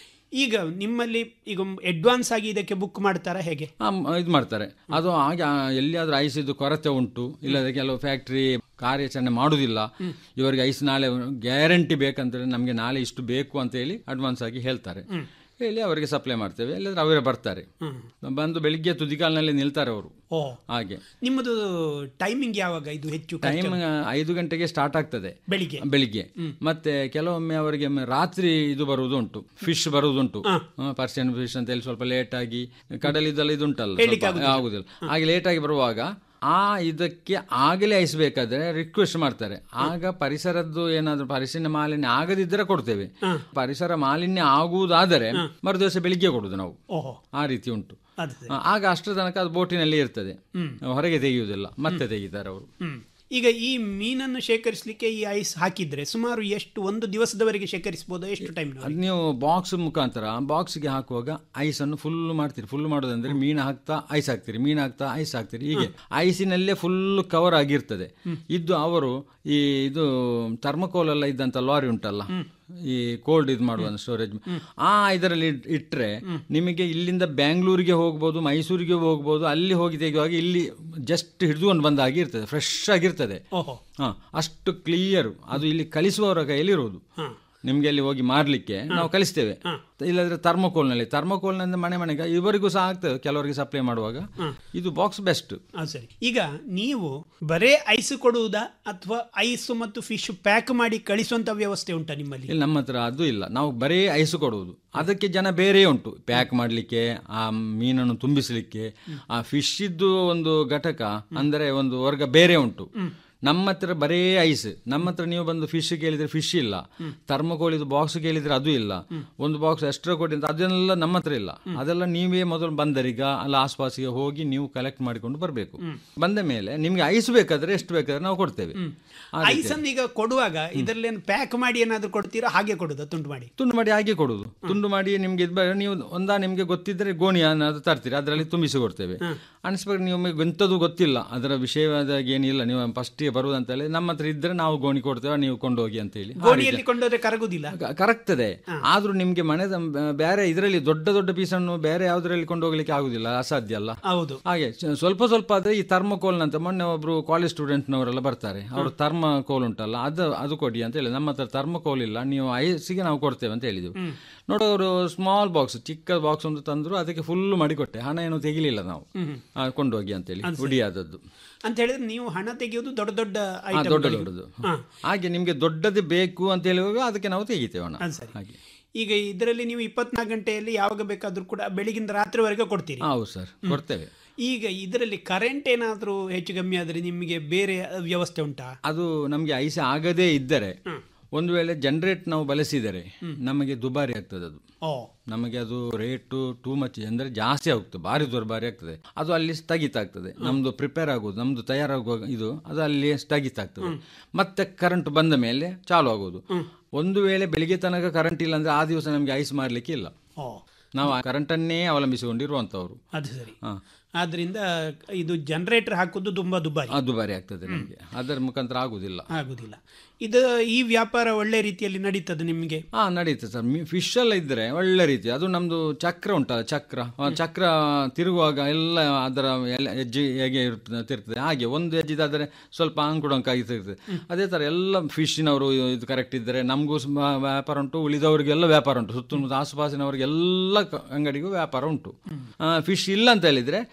ಈಗ ನಿಮ್ಮಲ್ಲಿ ಈಗ ಅಡ್ವಾನ್ಸ್ ಆಗಿ ಇದಕ್ಕೆ ಬುಕ್ ಮಾಡ್ತಾರಾ ಹೇಗೆ ಇದು ಮಾಡ್ತಾರೆ ಅದು ಹಾಗೆ ಆ, ಎಲ್ಲಿಯಾದ್ರೂ ಐಸ್ ಇದು ಕೊರತೆ ಉಂಟು ಇಲ್ಲದೆ ಕೆಲವು ಫ್ಯಾಕ್ಟ್ರಿ ಕಾರ್ಯಾಚರಣೆ ಮಾಡುವುದಿಲ್ಲ ಇವರಿಗೆ ಐಸ್ ನಾಳೆ ಗ್ಯಾರಂಟಿ ಬೇಕಂತೇಳಿ ನಮಗೆ ನಾಳೆ ಇಷ್ಟು ಬೇಕು ಅಂತ ಹೇಳಿ ಅಡ್ವಾನ್ಸ್ ಆಗಿ ಹೇಳ್ತಾರೆ ಹೇಳಿ ಅವರಿಗೆ ಸಪ್ಲೈ ಮಾಡ್ತೇವೆ ಇಲ್ಲದ್ರೆ ಅವರೇ ಬರ್ತಾರೆ ಬಂದು ಬೆಳಿಗ್ಗೆ ತುದಿಕಾಲಿನಲ್ಲಿ ನಿಲ್ತಾರೆ ಅವರು ಓ ಹಾಗೆ ನಿಮ್ಮದು ಟೈಮಿಂಗ್ ಯಾವಾಗ ಇದು ಹೆಚ್ಚು ಕಷ್ಟ? ಟೈಮ್ ಐದು ಗಂಟೆಗೆ ಸ್ಟಾರ್ಟ್ ಆಗ್ತದೆ ಬೆಳಿಗ್ಗೆ ಬೆಳಿಗ್ಗೆ ಮತ್ತೆ ಕೆಲವೊಮ್ಮೆ ಅವರಿಗೆ ಮ- ರಾತ್ರಿ ಇದು ಬರುವುದುಂಟು ಫಿಶ್ ಬರುವುದುಂಟು ಪರ್ಸಿಯನ್ ಫಿಶ್ ಅಂತ ಹೇಳಿ ಸ್ವಲ್ಪ ಲೇಟ್ ಆಗಿ ಕಡಲಿದ್ದಲ್ಲ ಇದುಂಟಲ್ಲ ಹೇಳಿಕ್ಕೆ ಸ್ವಲ್ಪ ಆಗುದಿಲ್ಲ ಹಾಗೆ ಲೇಟ್ ಆಗಿ ಬರುವಾಗ ಆ ಇದಕ್ಕೆ ಆಗಲೇ ಐಸ್ಬೇಕಾದ್ರೆ ರಿಕ್ವೆಸ್ಟ್ ಮಾಡ್ತಾರೆ ಆಗ ಪರಿಸರದ್ದು ಏನಾದ್ರು ಪರಿಸರ ಮಾಲಿನ್ಯ ಆಗದಿದ್ದರೆ ಕೊಡ್ತೇವೆ ಪರಿಸರ ಮಾಲಿನ್ಯ ಆಗುವುದಾದರೆ ಮರುದಿವಸ ಬೆಳಿಗ್ಗೆ ಕೊಡುದು ನಾವು ಓಹೋ ಆ ರೀತಿ ಉಂಟು ಅದು ಸರಿ. ಆ, ಆಗ ಅಷ್ಟರ ತನಕ ಅದು ಬೋಟಿನಲ್ಲಿ ಇರ್ತದೆ ಹೊರಗೆ ತೆಗೆಯುವುದಿಲ್ಲ ಮತ್ತೆ ತೆಗಿತಾರೆ ಅವರು ಹ್ಮ್. ಈಗ ಈ ಮೀನನ್ನು ಶೇಖರಿಸಲಿಕ್ಕೆ ಈ ಐಸ್ ಹಾಕಿದ್ರೆ ಸುಮಾರು ಎಷ್ಟು ಒಂದು ದಿವಸದವರೆಗೆ ಶೇಖರಿಸಬಹುದು ಎಷ್ಟು ಟೈಮ್ ಅದು ನೀವು ಬಾಕ್ಸ್ ಮುಖಾಂತರ ಬಾಕ್ಸ್ಗೆ ಹಾಕುವಾಗ ಐಸ್ ಅನ್ನು ಫುಲ್ ಮಾಡ್ತೀರಿ ಫುಲ್ ಮಾಡೋದಂದ್ರೆ ಮೀನು ಹಾಕ್ತಾ ಐಸ್ ಹಾಕ್ತೀರಿ ಮೀನು ಹಾಕ್ತಾ ಐಸ್ ಹಾಕ್ತೀರಿ ಹೀಗೆ ಐಸಿನಲ್ಲೇ ಫುಲ್ ಕವರ್ ಆಗಿರ್ತದೆ ಇದ್ದು ಅವರು ಈ ಇದು ಥರ್ಮಕೋಲ್ ಎಲ್ಲ ಇದ್ದಂತ ಲಾರಿ ಉಂಟಲ್ಲ ಈ ಕೋಲ್ಡ್ ಇದು ಮಾಡುವ ಸ್ಟೋರೇಜ್ ಆ ಇದರಲ್ಲಿ ಇಟ್- ಇಟ್ರೆ ನಿಮಗೆ ಇಲ್ಲಿಂದ ಬ್ಯಾಂಗ್ಳೂರಿಗೆ ಹೋಗ್ಬೋದು ಮೈಸೂರಿಗೆ ಹೋಗ್ಬೋದು ಅಲ್ಲಿ ಹೋಗಿ ತೆಗೆಯುವಾಗ ಇಲ್ಲಿ ಜಸ್ಟ್ ಹಿಡಿದುಕೊಂಡು ಬಂದ ಹಾಗೆ ಇರ್ತದೆ ಫ್ರೆಶ್ ಆಗಿರ್ತದೆ ಓಹೋ ಹಾ ಅಷ್ಟು ಕ್ಲಿಯರ್ ಅದು ಇಲ್ಲಿ ಕಲಿಸುವವರ ಕೈಯಲ್ಲಿ ಇರುವುದು ನಿಮ್ಗೆ ಅಲ್ಲಿ ಹೋಗಿ ಮಾರ್ಲಿಕ್ಕೆ ನಾವು ಕಲಿಸ್ತೇವೆ ಇಲ್ಲದ್ರೆ ಥರ್ಮೋಕೋಲ್ನಲ್ಲಿ ಥರ್ಮೋಕೋಲ್ನಿಂದ ಮನೆ ಮನೆಗೆ ಇವರಿಗೂ ಸಹ ಆಗ್ತದೆ ಕೆಲವರಿಗೆ ಸಪ್ಲೈ ಮಾಡುವಾಗ ಇದು ಬಾಕ್ಸ್ ಬೆಸ್ಟ್ ಅದು ಸರಿ ಈಗ ನೀವು ಬರೇ ಐಸ್ ಕೊಡುವುದಾ ಅಥವಾ ಐಸ್ ಮತ್ತು ಫಿಶ್ ಪ್ಯಾಕ್ ಮಾಡಿ ಕಳಿಸುವಂತ ವ್ಯವಸ್ಥೆ ಉಂಟಾ ನಿಮ್ಮಲ್ಲಿ ಇಲ್ಲಿ ನಮ್ಮ ಹತ್ರ ಅದು ಇಲ್ಲ ನಾವು ಬರೀ ಐಸ್ ಕೊಡುವುದು ಅದಕ್ಕೆ ಜನ ಬೇರೆ ಉಂಟು ಪ್ಯಾಕ್ ಮಾಡಲಿಕ್ಕೆ ಆ ಮೀನನ್ನು ತುಂಬಿಸಲಿಕ್ಕೆ ಆ ಫಿಶ್ ಇದ್ದು ಒಂದು ಘಟಕ ಅಂದರೆ ಒಂದು ವರ್ಗ ಬೇರೆ ಉಂಟು ನಮ್ಮ ಹತ್ರ ಬರೇ ಐಸ್ ನಮ್ಮ ಹತ್ರ ನೀವು ಬಂದು ಫಿಶ್ ಕೇಳಿದ್ರೆ ಫಿಶ್ ಇಲ್ಲ ಥರ್ಮಕೋಳಿದು ಬಾಕ್ಸ್ ಕೇಳಿದ್ರೆ ಅದು ಇಲ್ಲ ಒಂದು ಬಾಕ್ಸ್ ಎಕ್ಸ್ಟ್ರಾ ಕೊಡಿ ಅಂತ ಅದನ್ನೆಲ್ಲ ನಮ್ಮ ಹತ್ರ ಇಲ್ಲ ಅದೆಲ್ಲ ನೀವೇ ಮೊದಲು ಬಂದರಿಗ ಅಲ್ಲ ಆಸ್ಪಾಸಿಗೆ ಹೋಗಿ ನೀವು ಕಲೆಕ್ಟ್ ಮಾಡಿಕೊಂಡು ಬರಬೇಕು ಬಂದ ಮೇಲೆ ನಿಮ್ಗೆ ಐಸ್ ಬೇಕಾದ್ರೆ ಎಷ್ಟು ಬೇಕಾದ್ರೆ ನಾವು ಕೊಡ್ತೇವೆ ಆ ರೀತಿ. ಐಸ್ ಅನ್ನು ಈಗ ಕೊಡುವಾಗ ಇದರಲ್ಲಿ ಪ್ಯಾಕ್ ಮಾಡಿ ಏನಾದ್ರು ಕೊಡ್ತೀರಾ ಹಾಗೆ ಕೊಡುದಾ ತುಂಡು ಮಾಡಿ ತುಂಡು ಮಾಡಿ ಹಾಗೆ ಕೊಡುದು ತುಂಡು ಮಾಡಿ ನಿಮ್ಗೆ ಇದು ಬೇಡ, ನೀವು ಒಂದಾ ನಿಮ್ಗೆ ಗೊತ್ತಿದ್ರೆ ಗೋಣಿ ಅನ್ನೋದು ತರ್ತೀರಿ ಅದರಲ್ಲಿ ತುಂಬಿಸಿ ಕೊಡ್ತೇವೆ ಅನಿಸ್ಬೇಕು ನಿಮಗೆ ಎಂಥದ್ದು ಗೊತ್ತಿಲ್ಲ ಅದರ ವಿಷಯವಾದ ಏನಿಲ್ಲ ನೀವು ಫಸ್ಟಿಗೆ ಬರುವುದಂತ ಹೇಳಿ ನಮ್ಮ ಹತ್ರ ಇದ್ರೆ ನಾವು ಗೋಣಿ ಕೊಡ್ತೇವೆ ನೀವು ಕೊಂಡೋಗಿ ಅಂತ ಹೇಳಿ ಆ ಗೋಣಿಯಲ್ಲಿ ರೀತಿ. ಕೊಂಡೋದ್ರೆ ಕರಗುದಿಲ್ಲ ಕ- ಕರಗ್ತದೆ ಆದ್ರೂ ನಿಮ್ಗೆ ಮನೆದ ಬ- ಬೇರೆ ಇದರಲ್ಲಿ ದೊಡ್ಡ ದೊಡ್ಡ ಪೀಸನ್ನು ಬೇರೆ ಯಾವ್ದ್ರಲ್ಲಿ ಕೊಂಡು ಹೋಗ್ಲಿಕ್ಕೆ ಆಗುದಿಲ್ಲ ಅಸಾಧ್ಯ ಅಲ್ಲ ಹೌದು ಹಾಗೆ ಸ- ಸ್ವಲ್ಪ ಸ್ವಲ್ಪ ಆದ್ರೆ ಈ ಥರ್ಮೋಕೋಲ್ ಅಂತ ಮೊನ್ನೆ ಒಬ್ರು ಕಾಲೇಜ್ ಸ್ಟೂಡೆಂಟ್ನವರೆಲ್ಲ ಬರ್ತಾರೆ ಅವರು ಥರ್ಮೋಕೋಲ್ ಉಂಟಲ್ಲ ಅದು ಅದು ಕೊಡಿ ಅಂತ ಹೇಳಿ ನಮ್ಮ ಹತ್ರ ಥರ್ಮೋಕೋಲ್ ಇಲ್ಲ ನೀವು ಐಸಿಗೆ ನಾವು ಕೊಡ್ತೇವೆ ಅಂತ ಹೇಳಿದೆವು ನೋಡೋರು ಸ್ಮಾಲ್ ಬಾಕ್ಸ್ ಚಿಕ್ಕ ಬಾಕ್ಸ್ ಒಂದು ತಂದ್ರು ಅದಕ್ಕೆ ಫುಲ್ ಮಾಡಿ ಕೊಟ್ಟೆ ಹಣ ಏನು ತೆಗಿಲಿಲ್ಲ ನಾವು ಆ, ಕೊಂಡೋಗಿ ಅಂತೇಳಿ ಉಡಿಯಾದದ್ದು ಅಂತ ಹೇಳಿದ್ರೆ ನೀವು ಹಣ ತೆಗೆಯೋದು ದೊಡ್ಡ ದೊಡ್ಡ ಹಾ, item ದೊಡ್ಡ ಗಳಿಗೆ. ದೊಡ್ಡದು ಹಾ. ಹಾಗೆ ನಿಮ್ಗೆ ದೊಡ್ಡದು ಬೇಕು ಅಂತ ಹೇಳುವಾಗ ಅದಕ್ಕೆ ನಾವು ತೆಗಿತೇವೆ ಹಣ ಅದು ಸರಿ ಹಾಗೆ ಈಗ ಇದರಲ್ಲಿ ನೀವು ಇಪ್ಪತ್ನಾಲ್ಕು ಗಂಟೆಯಲ್ಲಿ ಯಾವಾಗ ಬೇಕಾದ್ರೂ ಕೂಡ ಬೆಳಗಿಂದ ರಾತ್ರಿವರೆಗೆ ಕೊಡ್ತೀರಿ ಹೌದು ಸರ್ ಕೊಡ್ತೇವೆ ಈಗ ಇದರಲ್ಲಿ ಕರೆಂಟ್ ಏನಾದರೂ ಹೆಚ್ಚು ಕಮ್ಮಿ ಆದರೆ ನಿಮಗೆ ಬೇರೆ ವ್ಯವಸ್ಥೆ ಉಂಟಾ ಅದು ನಮಗೆ ಐಸ್ ಆಗದೇ ಇದ್ದರೆ ಒಂದು ವೇಳೆ ಜನರೇಟ್ ನಾವು ಬಳಸಿದರೆ ನಮಗೆ ದುಬಾರಿ ಆಗ್ತದೆ ಅದು ಓ ನಮಗೆ ಅದು ರೇಟು ಟೂ ಮಚ್ ಅಂದರೆ ಜಾಸ್ತಿ ಆಗುತ್ತೆ ಭಾರಿ ದುರ್ಬಾರಿ ಆಗ್ತದೆ ಅದು ಅಲ್ಲಿ ಸ್ಥಗಿತ ಆಗ್ತದೆ ನಮ್ದು ಪ್ರಿಪೇರ್ ಆಗೋದು ನಮ್ದು ತಯಾರಾಗುವ ಇದು ಅದು ಅಲ್ಲಿ ಸ್ಥಗಿತ ಆಗ್ತದೆ ಮತ್ತೆ ಕರೆಂಟ್ ಬಂದ ಮೇಲೆ ಚಾಲು ಆಗೋದು ಒಂದು ವೇಳೆ ಬೆಳಿಗ್ಗೆ ತನಕ ಕರೆಂಟ್ ಇಲ್ಲ ಅಂದ್ರೆ ಆ ದಿವಸ ನಮಗೆ ಐಸ್ ಮಾಡಲಿಕ್ಕೆ ಇಲ್ಲ ಓ ನಾವು ಆ ಕರೆಂಟನ್ನೇ ಅವಲಂಬಿಸಿಕೊಂಡಿರುವಂಥವ್ರು ಅದು ಸರಿ ಹಾ. ಆದ್ರಿಂದ ಇದು ಜನರೇಟರ್ ಹಾಕೋದು ತುಂಬಾ ದುಬಾರಿ ಅದು ದುಬಾರಿ ಆಗ್ತದೆ ನಮಗೆ ಅದರ ಮುಖಾಂತರ ಆಗುದಿಲ್ಲ ಆಗುದಿಲ್ಲ ಇದು ಈ ವ್ಯಾಪಾರ ಒಳ್ಳೆ ರೀತಿಯಲ್ಲಿ ನಡೀತದೆ ನಿಮಗೆ ಹಾ ನಡೀತದೆ ಸರ್ ಫಿಶ್ ಎಲ್ಲ ಇದ್ರೆ ಒಳ್ಳೆ ರೀತಿ ಅದು ನಮ್ದು ಚಕ್ರ ಉಂಟಲ್ಲ ಚಕ್ರ ಆ ಚಕ್ರ ತಿರುಗುವಾಗ ಎಲ್ಲ ಅದರ ಎಲ್ಲ ಹೆಜ್ಜೆ ಹೇಗೆ ಇರ್ತದೆ ತಿರ್ತದೆ ಹಾಗೆ ಒಂದು ಹೆಜ್ಜಿದಾದರೆ ಸ್ವಲ್ಪ ಅಂಕುಡೊಂಕಾಗಿ ತಿರ್ತದೆ ಅದೇ ತರ ಎಲ್ಲ ಫಿಶ್ನವರು ಇದು ಕರೆಕ್ಟ್ ಇದ್ದರೆ ನಮಗೂ ವ್ಯಾಪಾರ ಉಂಟು ಉಳಿದವರಿಗೆಲ್ಲ ವ್ಯಾಪಾರ ಉಂಟು ಸುತ್ತಮುತ್ತ ಆಸುಪಾಸಿನವರಿಗೆಲ್ಲ ಕ- ಅಂಗಡಿಗೂ ವ್ಯಾಪಾರ ಉಂಟು ಫಿಶ್ ಇಲ್ಲ ಅಂತ ಹೇಳಿದ್ರೆ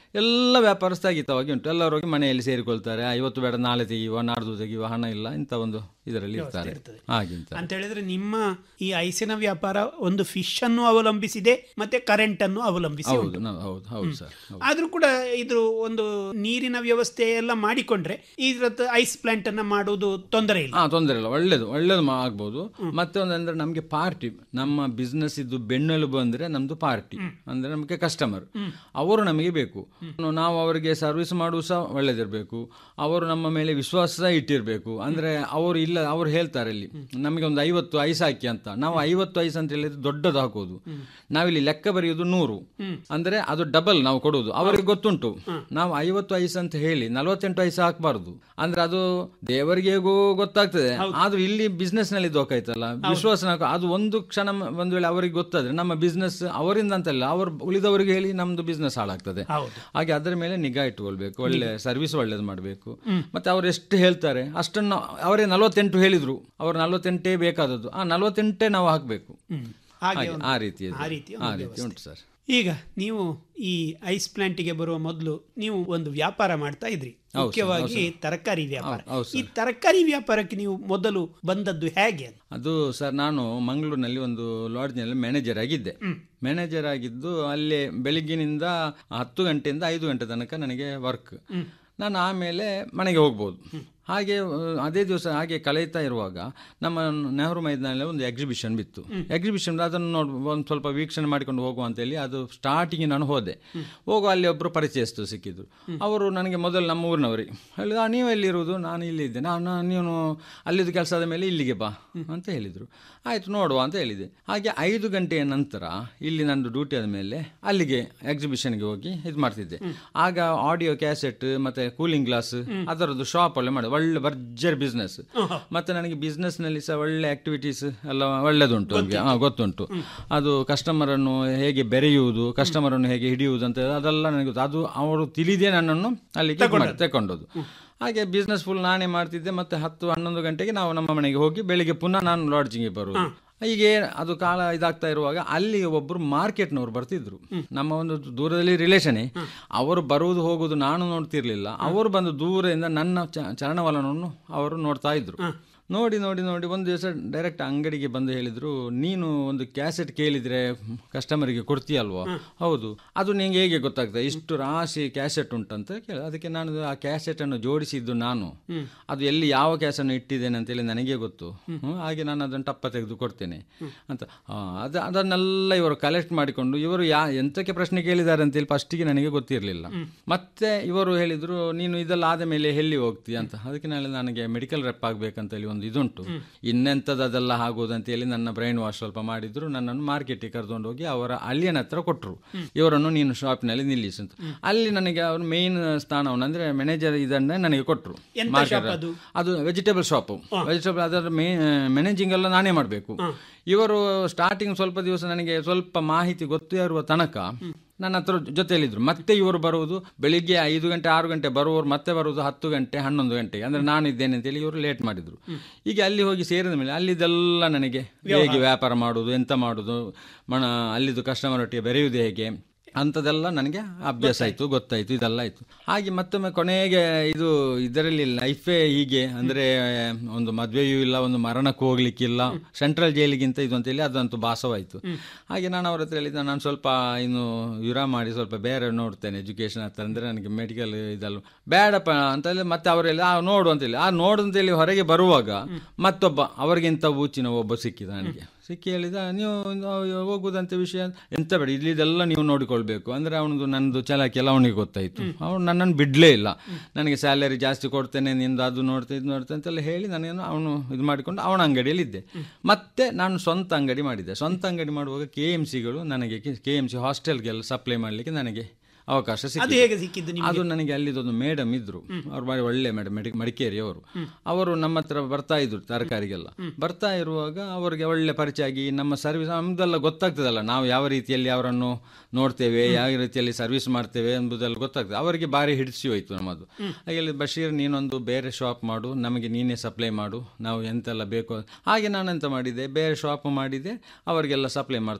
ಎಲ್ಲ ವ್ಯಾಪಾರ ಸ್ಥಗಿತವಾಗಿ ಉಂಟು ಎಲ್ಲರೂ ಹೋಗಿ ಮನೆಯಲ್ಲಿ ಸೇರಿಕೊಳ್ತಾರೆ ಆ, ಇವತ್ತು ಬೇಡ ನಾಳೆ ತೆಗೆಯುವ ನಾಡ್ದು ತೆಗೆಯುವ ಹಣ ಇಲ್ಲ ಇಂಥ ಒಂದು ಇದರಲ್ಲಿ ಇರ್ತಾರೆ ಹಾಗೆ ಅಂತ ಅಂತ ಹೇಳಿದ್ರೆ ನಿಮ್ಮ ಈ ಐಸಿನ ವ್ಯಾಪಾರ ಒಂದು ಫಿಶ್ ಅನ್ನು ಅವಲಂಬಿಸಿದೆ ಮತ್ತೆ ಕರೆಂಟ್ ಅನ್ನು ಅವಲಂಬಿಸಿ ಹೌದು ಉಂಟು. ನಾವು- ಹೌದು ಹೌದು ಸರ್ ಹೌದು. ಆದ್ರೂ ಕೂಡ ಇದು ಒಂದು ನೀರಿನ ವ್ಯವಸ್ಥೆ ಎಲ್ಲ ಮಾಡಿಕೊಂಡ್ರೆ ಇದ್ರದ್ದು ಐಸ್ ಪ್ಲಾಂಟ್ ಅನ್ನ ಮಾಡುವುದು ತೊಂದರೆ ಇಲ್ಲ ಹಾ ತೊಂದರೆ ಇಲ್ಲ ಒಳ್ಳೇದು ಒಳ್ಳೇದು ಮಾ- ಆಗ್ಬೋದು ಮತ್ತೆ ಒಂದಂದ್ರೆ ನಮಗೆ ಪಾರ್ಟಿ ನಮ್ಮ ಬಿಸ್ನೆಸ್ ಇದ್ದು ಬೆನ್ನೆಲುಬು ಅಂದ್ರೆ ನಮ್ದು ಪಾರ್ಟಿ ಅಂದ್ರೆ ನಮಗೆ ಕಸ್ಟಮರ್ ಅವರು ನಮಗೆ ಬೇಕು ನಾವು ಅವರಿಗೆ ಸರ್ವಿಸ್ ಮಾಡುವ ಸಹ ಒಳ್ಳೇದಿರಬೇಕು ಅವರು ನಮ್ಮ ಮೇಲೆ ವಿಶ್ವಾಸ ಸಹ ಇಟ್ಟಿರಬೇಕು ಅಂದ್ರೆ ಅವರು ಇಲ್ಲ ಅವ್ರು ಹೇಳ್ತಾರೆ ಇಲ್ಲಿ ನಮಗೆ ಒಂದು ಐವತ್ತು ಐಸ್ ಹಾಕಿ ಅಂತ ನಾವು ಐವತ್ತು ಐಸ್ ಅಂತ ಹೇಳಿದ್ರೆ ದೊಡ್ಡದು ಹಾಕೋದು ನಾವಿಲ್ಲಿ ಲೆಕ್ಕ ಬರೆಯೋದು ನೂರು ಅಂದ್ರೆ ಅದು ಡಬಲ್ ನಾವು ಕೊಡುವುದು ಅವರಿಗೆ ಗೊತ್ತುಂಟು ನಾವು ಐವತ್ತು ಐಸ್ ಅಂತ ಹೇಳಿ ನಲವತ್ತೆಂಟು ಐಸ್ ಹಾಕಬಾರ್ದು ಅಂದ್ರೆ ಅದು ದೇವರಿಗೆ ಹೇಗೂ ಗೊತ್ತಾಗ್ತದೆ ಆದ್ರೂ ಇಲ್ಲಿ ಬಿಸ್ನೆಸ್ ನಲ್ಲಿ ದೋಖಾಯ್ತಲ್ಲ ವಿಶ್ವಾಸ ನಾಲ್ಕು- ಅದು ಒಂದು ಕ್ಷಣ ಮ- ಒಂದು ವೇಳೆ ಅವರಿಗೆ ಗೊತ್ತಾದ್ರೆ ನಮ್ಮ ಬಿಸ್ನೆಸ್ ಅವರಿಂದ ಅಂತಲ್ಲ ಅವರು ಉಳಿದವರಿಗೆ ಹೇಳಿ ನಮ್ದು ಬಿಸ್ನೆಸ್ ಹಾಳಾಗ್ತದೆ ಹಾಗೆ ಅದರ ಮೇಲೆ ನಿಗಾ ಇಟ್ಟುಕೊಳ್ಬೇಕು ಒಳ್ಳೆ ಸರ್ವಿಸ್ ಒಳ್ಳೇದು ಮಾಡಬೇಕು ಮತ್ತೆ ಅವ್ರು ಎಷ್ಟು ಹೇಳ್ತಾರೆ ಅಷ್ಟನ್ನು ಅವರೇ ನಲವತ್ತೆಂಟು ಹೇಳಿದ್ರು ಅವ್ರು ನಲವತ್ತೆಂಟೇ ಬೇಕಾದದ್ದು ಆ ನಲವತ್ತೆಂಟೇ ನಾವು ಹಾಕಬೇಕು ಹಾಗೆ ಹಾಗೆ, ಒಂದು- ಆ ರೀತಿ ಇದೆ. ಆ ರೀತಿ ಆ ಒಂದು ರೀತಿ ವ್ಯವಸ್ಥೆ. ಉಂಟು ಸರ್ ಈಗ ನೀವು ಈ ಐಸ್ ಪ್ಲಾಂಟಿಗೆ ಬರುವ ಮೊದಲು ನೀವು ಒಂದು ವ್ಯಾಪಾರ ಮಾಡ್ತಾ ಇದ್ರಿ ಹೌದು ಸರ್, ಮುಖ್ಯವಾಗಿ ಹೌದು ಸರ್. ತರಕಾರಿ ವ್ಯಾಪಾರ ಹೌದು, ಹೌದು ಈ ತರಕಾರಿ ವ್ಯಾಪಾರಕ್ಕೆ ನೀವು ಮೊದಲು ಬಂದದ್ದು ಹೇಗೆ ಅಂತ? ಅದು ಸರ್ ನಾನು ಮಂಗಳೂರಿನಲ್ಲಿ ಒಂದು ಲಾಡ್ಜ್ನಲ್ಲಿ ಮ್ಯಾನೇಜರ್ ಆಗಿದ್ದೆ ಮ್ಯಾನೇಜರ್ ಆಗಿದ್ದು ಅಲ್ಲಿ ಬೆಳಿಗ್ಗಿನಿಂದ ಹತ್ತು ಗಂಟೆಯಿಂದ ಐದು ಗಂಟೆ ತನಕ ನನಗೆ ವರ್ಕ್ ನಾನು ಆಮೇಲೆ ಮನೆಗೆ ಹೋಗ್ಬೋದು ಹಾಗೆ ಆ, ಅದೇ ದಿವಸ ಹಾಗೆ ಕಳೆಯುತ್ತಾ ಇರುವಾಗ ನಮ್ಮ ನೆಹರು ಮೈದಾನಲ್ಲಿ ಒಂದು ಎಕ್ಸಿಬಿಷನ್ ಬಿತ್ತು ಎಕ್ಸಿಬಿಷನ್ ಅದನ್ನು ನೋಡ್ ಒಂದು ಸ್ವಲ್ಪ ವೀಕ್ಷಣೆ ಮಾಡಿಕೊಂಡು ಹೋಗುವ ಅಂತೇಳಿ ಅದು ಸ್ಟಾರ್ಟಿಂಗ್ ನಾನು ಹೋದೆ ಹೋಗುವ ಅಲ್ಲಿ ಒಬ್ಬರು ಪರಿಚಯಸ್ತು ಸಿಕ್ಕಿದ್ರು ಅವರು ನನಗೆ ಮೊದಲು ನಮ್ಮ ಊರಿನವರಿಗೆ ಹೇಳಿದ ನೀವು ಎಲ್ಲಿರುವುದು ನಾನು ಇಲ್ಲಿ ಇದ್ದೆ ನಾನು ನೀನು ಅಲ್ಲಿದ್ದು ಕೆಲಸದ ಮೇಲೆ ಇಲ್ಲಿಗೆ ಬಾ ಅಂತ ಹೇಳಿದರು ಆಯಿತು ನೋಡುವ ಅಂತ ಹೇಳಿದೆ ಹಾಗೆ ಐದು ಗಂಟೆಯ ನಂತರ ಇಲ್ಲಿ ನಂದು ಡ್ಯೂಟಿ ಆದ ಮೇಲೆ ಅಲ್ಲಿಗೆ ಎಕ್ಸಿಬಿಷನ್ಗೆ ಹೋಗಿ ಇದು ಮಾಡ್ತಿದ್ದೆ ಆಗ ಆಡಿಯೋ ಕ್ಯಾಸೆಟ್ ಮತ್ತೆ ಕೂಲಿಂಗ್ ಗ್ಲಾಸ್ ಅದರದ್ದು ಶಾಪ್ ಒಳ್ಳೆ ಮಾಡಿ ಒಳ್ಳೆ ಭರ್ಜರಿ ಬಿಸ್ನೆಸ್ ಮತ್ತೆ ನನಗೆ business ನಲ್ಲಿ ಸಹ ಒಳ್ಳೆ ಆಕ್ಟಿವಿಟೀಸ್ ಎಲ್ಲ ಒಳ್ಳೆದುಂಟು ನನಗೆ ಹಾ ಗೊತ್ತುಂಟು ಅದು ಕಸ್ಟಮರ್ ಅನ್ನು ಹೇಗೆ ಬೆರೆಯುವುದು ಕಸ್ಟಮರ್ ಅನ್ನು ಹೇಗೆ ಹಿಡಿಯುವುದು ಅಂತ ಅದೆಲ್ಲ ನನಗೆ ಗೊತ್ತು ಅದು ಅವರು ತಿಳಿದೇ ನನ್ನನ್ನು ಅಲ್ಲಿಗೆ ಇದ್ ಮಾಡಿ- ತಕೊಂಡದ್ದು ಹಾಗೆ ಬಿಸ್ನೆಸ್ ಫುಲ್ ನಾನೇ ಮಾಡ್ತಿದ್ದೆ ಮತ್ತೆ ಹತ್ತು ಹನ್ನೊಂದು ಗಂಟೆಗೆ ನಾವು ನಮ್ಮ ಮನೆಗೆ ಹೋಗಿ ಬೆಳಿಗ್ಗೆ ಪುನಃ ನಾನು ಲಾಡ್ಜಿಂಗ್ಗೆ ಬರುವುದು ಹೀಗೆ ಅದು ಕಾಲ ಇದಾಗ್ತಾ ಇರುವಾಗ ಅಲ್ಲಿ ಒಬ್ಬರು ಮಾರ್ಕೆಟ್ನವ್ರು ಬರ್ತಿದ್ರು ನಮ್ಮ ಒಂದು ದೂರದಲ್ಲಿ ರಿಲೇಷನೇ ಅವರು ಬರುವುದು ಹೋಗುವುದು ನಾನು ನೋಡ್ತಿರ್ಲಿಲ್ಲ ಅವರು ಬಂದು ದೂರದಿಂದ ನನ್ನ ಚ- ಚಲನವಲನವನ್ನು ಅವರು ನೋಡ್ತಾ ಇದ್ರು ನೋಡಿ ನೋಡಿ ನೋಡಿ ಒಂದು ದಿವಸ ಡೈರೆಕ್ಟ್ ಅಂಗಡಿಗೆ ಬಂದು ಹೇಳಿದ್ರು ನೀನು ಒಂದು ಕ್ಯಾಸೆಟ್ ಕೇಳಿದ್ರೆ ಕಸ್ಟಮರಿಗೆ ಕೊಡ್ತೀಯಲ್ವಾ ಹೌದು ಅದು ನಿಂಗೆ ಹೇಗೆ ಗೊತ್ತಾಗ್ತದೆ ಇಷ್ಟು ರಾಶಿ ಕ್ಯಾಸೆಟ್ ಉಂಟಂತ ಕೇಳಿ ಅದಕ್ಕೆ ನಾನು ಆ ಕ್ಯಾಸೆಟ್ ಅನ್ನು ಜೋಡಿಸಿದ್ದು ನಾನು ಅದು ಎಲ್ಲಿ ಯಾವ ಕ್ಯಾಸನ್ನು ಇಟ್ಟಿದ್ದೇನೆ ಅಂತೇಳಿ ನನಗೆ ಗೊತ್ತು ಹ್ಮ್, ಹಾಗೆ ನಾನು ಅದನ್ನು ಟಪ್ಪ ತೆಗೆದು ಕೊಡ್ತೇನೆ ಅಂತ ಆ, ಅದ ಅದನ್ನೆಲ್ಲ ಇವರು ಕಲೆಕ್ಟ್ ಮಾಡಿಕೊಂಡು ಇವರು ಯಾ ಎಂತಕ್ಕೆ ಪ್ರಶ್ನೆ ಕೇಳಿದ್ದಾರೆ ಅಂತೇಳಿ ಫಸ್ಟಿಗೆ ನನಗೆ ಗೊತ್ತಿರಲಿಲ್ಲ ಮತ್ತೆ ಇವರು ಹೇಳಿದ್ರು ನೀನು ಇದೆಲ್ಲ ಆದ ಮೇಲೆ ಎಲ್ಲಿ ಹೋಗ್ತೀಯ ಅಂತ ಅದಕ್ಕೆ ನಾಳೆ ನನಗೆ ಮೆಡಿಕಲ್ ರೆಪ್ ಆಗ್ಬೇಕಂತೇಳಿ ಒಂದು ಇದುಂಟು ಇನ್ನೆಂಥದ್ದು ಅದೆಲ್ಲ ಆಗೋದು ಅಂತೇಳಿ ನನ್ನ ಬ್ರೈನ್ ವಾಶ್ ಸ್ವಲ್ಪ ಮಾಡಿದ್ರು ನನ್ನನ್ನು ಮಾರ್ಕೆಟಿಗೆ ಕರ್ಕೊಂಡು ಹೋಗಿ ಅವರ ಅಳಿಯನ ಹತ್ರ ಕೊಟ್ಟರು ಇವರನ್ನು ನೀನು ಶಾಪ್ನಲ್ಲಿ ನಿಲ್ಲಿಸು ಅಂತ ಅಲ್ಲಿ ನನಗೆ ಅವರು ಮೇನ್ ಸ್ಥಾನವನ್ನು ಅಂದ್ರೆ ಮ್ಯಾನೇಜರ್ ಇದನ್ನೇ ನನಗೆ ಕೊಟ್ಟರು ಎಂತ ಮಾರ್ಕೆಟ್ shop ಅದು? ಅದು ವೆಜಿಟೇಬಲ್ ಶಾಪ್ ವೆಜಿಟೇಬಲ್ ಅದರ ಮೇ ಮ್ಯಾನೇಜಿಂಗ್ ಎಲ್ಲ ನಾನೇ ಮಾಡಬೇಕು ಇವರು ಸ್ಟಾರ್ಟಿಂಗ್ ಸ್ವಲ್ಪ ದಿವಸ ನನಗೆ ಸ್ವಲ್ಪ ಮಾಹಿತಿ ಗೊತ್ತೇ ಇರುವ ತನಕ ನನ್ನ ಹತ್ರ ಜೊತೆಯಲ್ಲಿದ್ರು ಮತ್ತೆ ಇವರು ಬರುವುದು ಬೆಳಿಗ್ಗೆ ಐದು ಗಂಟೆ ಆರು ಗಂಟೆ ಬರುವವರು ಮತ್ತೆ ಬರುವುದು ಹತ್ತು ಗಂಟೆ ಹನ್ನೊಂದು ಗಂಟೆಗೆ ಅಂದ್ರೆ ನಾನು ಇದ್ದೇನೆ ಅಂತೇಳಿ ಇವರು ಲೇಟ್ ಮಾಡಿದ್ರು ಈಗ ಅಲ್ಲಿ ಹೋಗಿ ಸೇರಿದ ಮೇಲೆ ಅಲ್ಲಿದೆಲ್ಲ ನನಗೆ ಹೇಗೆ ವ್ಯಾಪಾರ ಮಾಡುವುದು ಎಂತ ಮಾಡುವುದು ಮಣ ಅಲ್ಲಿದ್ದು ಕಸ್ಟಮರ್ ಒಟ್ಟಿಗೆ ಬೆರೆಯುವುದು ಹೇಗೆ ಅಂಥದ್ದೆಲ್ಲ ನನಗೆ ಅಭ್ಯಾಸ ಆಯಿತು ಗೊತ್ತಾಯಿತು ಇದೆಲ್ಲ ಆಯಿತು ಹಾಗೆ ಮತ್ತೊಮ್ಮೆ ಕೊನೆಗೆ ಇದು ಇದರಲ್ಲಿ ಲೈಫೇ ಹೀಗೆ ಅಂದರೆ ಒಂದು ಮದುವೆಯೂ ಇಲ್ಲ ಒಂದು ಮರಣಕ್ಕೆ ಹೋಗ್ಲಿಕ್ಕಿಲ್ಲ ಸೆಂಟ್ರಲ್ ಜೈಲಿಗಿಂತ ಇದು ಅಂತೇಳಿ ಅದಂತೂ ಭಾಸವಾಯಿತು ಹಾಗೆ ನಾನು ಅವ್ರ ಹತ್ರ ಹೇಳಿದ್ದೆ ನಾನು ಸ್ವಲ್ಪ ಇನ್ನು ವಿರಾಮ ಮಾಡಿ ಸ್ವಲ್ಪ ಬೇರೆ ನೋಡ್ತೇನೆ ಎಜುಕೇಶನ್ ಹತ್ರ ಅಂದರೆ ನನಗೆ ಮೆಡಿಕಲ್ ಇದಲ್ಲ ಬೇಡಪ್ಪ ಅಂತೇಳಿ ಮತ್ತೆ ಅವರೆಲ್ಲ ಆ ನೋಡು ಅಂತೇಳಿ ಆ ನೋಡು ಅಂತೇಳಿ ಹೊರಗೆ ಬರುವಾಗ ಮತ್ತೊಬ್ಬ ಅವರಿಗಿಂತ ಊಚಿನ ಒಬ್ಬ ಸಿಕ್ಕಿದ ನನಗೆ ಸಿಕ್ಕಿ ಹೇಳಿದ ನೀವು ನಾವು ಹೋಗುದಂತ ವಿಷಯ ಎಂತ ಬೇಡ ಇಲ್ಲಿದೆಲ್ಲ ನೀವು ನೋಡಿಕೊಳ್ಬೇಕು ಅಂದ್ರೆ ಅವನದು ನನ್ನದು ಚಲಾಕಿ ಎಲ್ಲ ಅವನಿಗೆ ಗೊತ್ತಾಯಿತು ಅವನು ನನ್ನನ್ನು ಬಿಡಲೇ ಇಲ್ಲ ನನಗೆ ಸ್ಯಾಲರಿ ಜಾಸ್ತಿ ಕೊಡ್ತೇನೆ ನಿಂದು ಅದು ನೋಡ್ತೇ ಇದು ನೋಡ್ತೇನೆ ಅಂತೆಲ್ಲ ಹೇಳಿ ನಾನೇನು ಅವನು ಇದು ಮಾಡಿಕೊಂಡು ಅವನ ಅಂಗಡಿಯಲ್ಲಿ ಇದ್ದೆ ಮತ್ತೆ ನಾನು ಸ್ವಂತ ಅಂಗಡಿ ಮಾಡಿದ್ದೆ ಸ್ವಂತ ಅಂಗಡಿ ಮಾಡುವಾಗ ಕೆ ಎಮ್ ಸಿಗಳು ನನಗೆ ಕೆ ಎಮ್ ಸಿ ಹಾಸ್ಟೆಲ್ಗೆಲ್ಲ ಸಪ್ಲೈ ಮಾಡಲಿಕ್ಕೆ ನನಗೆ ಅವಕಾಶ ಅದು ಸಿಕ್ಕಿತು. ಹೇಗೆ ಸಿಕ್ಕಿದ್ದು ನಿಮಗೆ? ಅದು ನನಗೆ ಅಲ್ಲಿದೊಂದು ಮೇಡಮ್ ಇದ್ರು ಅವ್ರು ಬಾರಿ ಒಳ್ಳೆ ಮೇಡಮ್ ಮಡಿಕೇರಿ ಅವರು ಅವರು ನಮ್ಮ ಹತ್ರ ಬರ್ತಾ ಇದ್ರು ತರಕಾರಿಗೆಲ್ಲ ಬರ್ತಾ ಇರುವಾಗ ಅವರಿಗೆ ಒಳ್ಳೆ ಪರಿಚಯ ಆಗಿ ನಮ್ಮ ಸರ್ವಿಸ್ ನಮ್ದೆಲ್ಲ ಗೊತ್ತಾಗ್ತದಲ್ಲ ನಾವು ಯಾವ ರೀತಿಯಲ್ಲಿ ಅವರನ್ನು ನೋಡ್ತೇವೆ ಯಾವ ರೀತಿಯಲ್ಲಿ ಸರ್ವಿಸ್ ಮಾಡ್ತೇವೆ ಎಂಬುದೆಲ್ಲ ಗೊತ್ತಾಗ್ತದೆ ಅವರಿಗೆ ಬಾರಿ ಹಿಡಿಸಿ ಹೋಯ್ತು ನಮ್ಮದು ಹಾಗೆ ಅಲ್ಲಿ ಬಶೀರ್ ನೀನೊಂದು ಬೇರೆ ಶಾಪ್ ಮಾಡು ನಮಗೆ ನೀನೇ ಸಪ್ಲೈ ಮಾಡು ನಾವು ಎಂತೆಲ್ಲ ಬೇಕು ಹಾಗೆ ನಾನು ಎಂತ ಮಾಡಿದೆ ಬೇರೆ ಶಾಪ್ ಮಾಡಿದೆ ಅವರಿಗೆಲ್ಲ ಸಪ್ಲೈ ಮಾಡ್ತಾ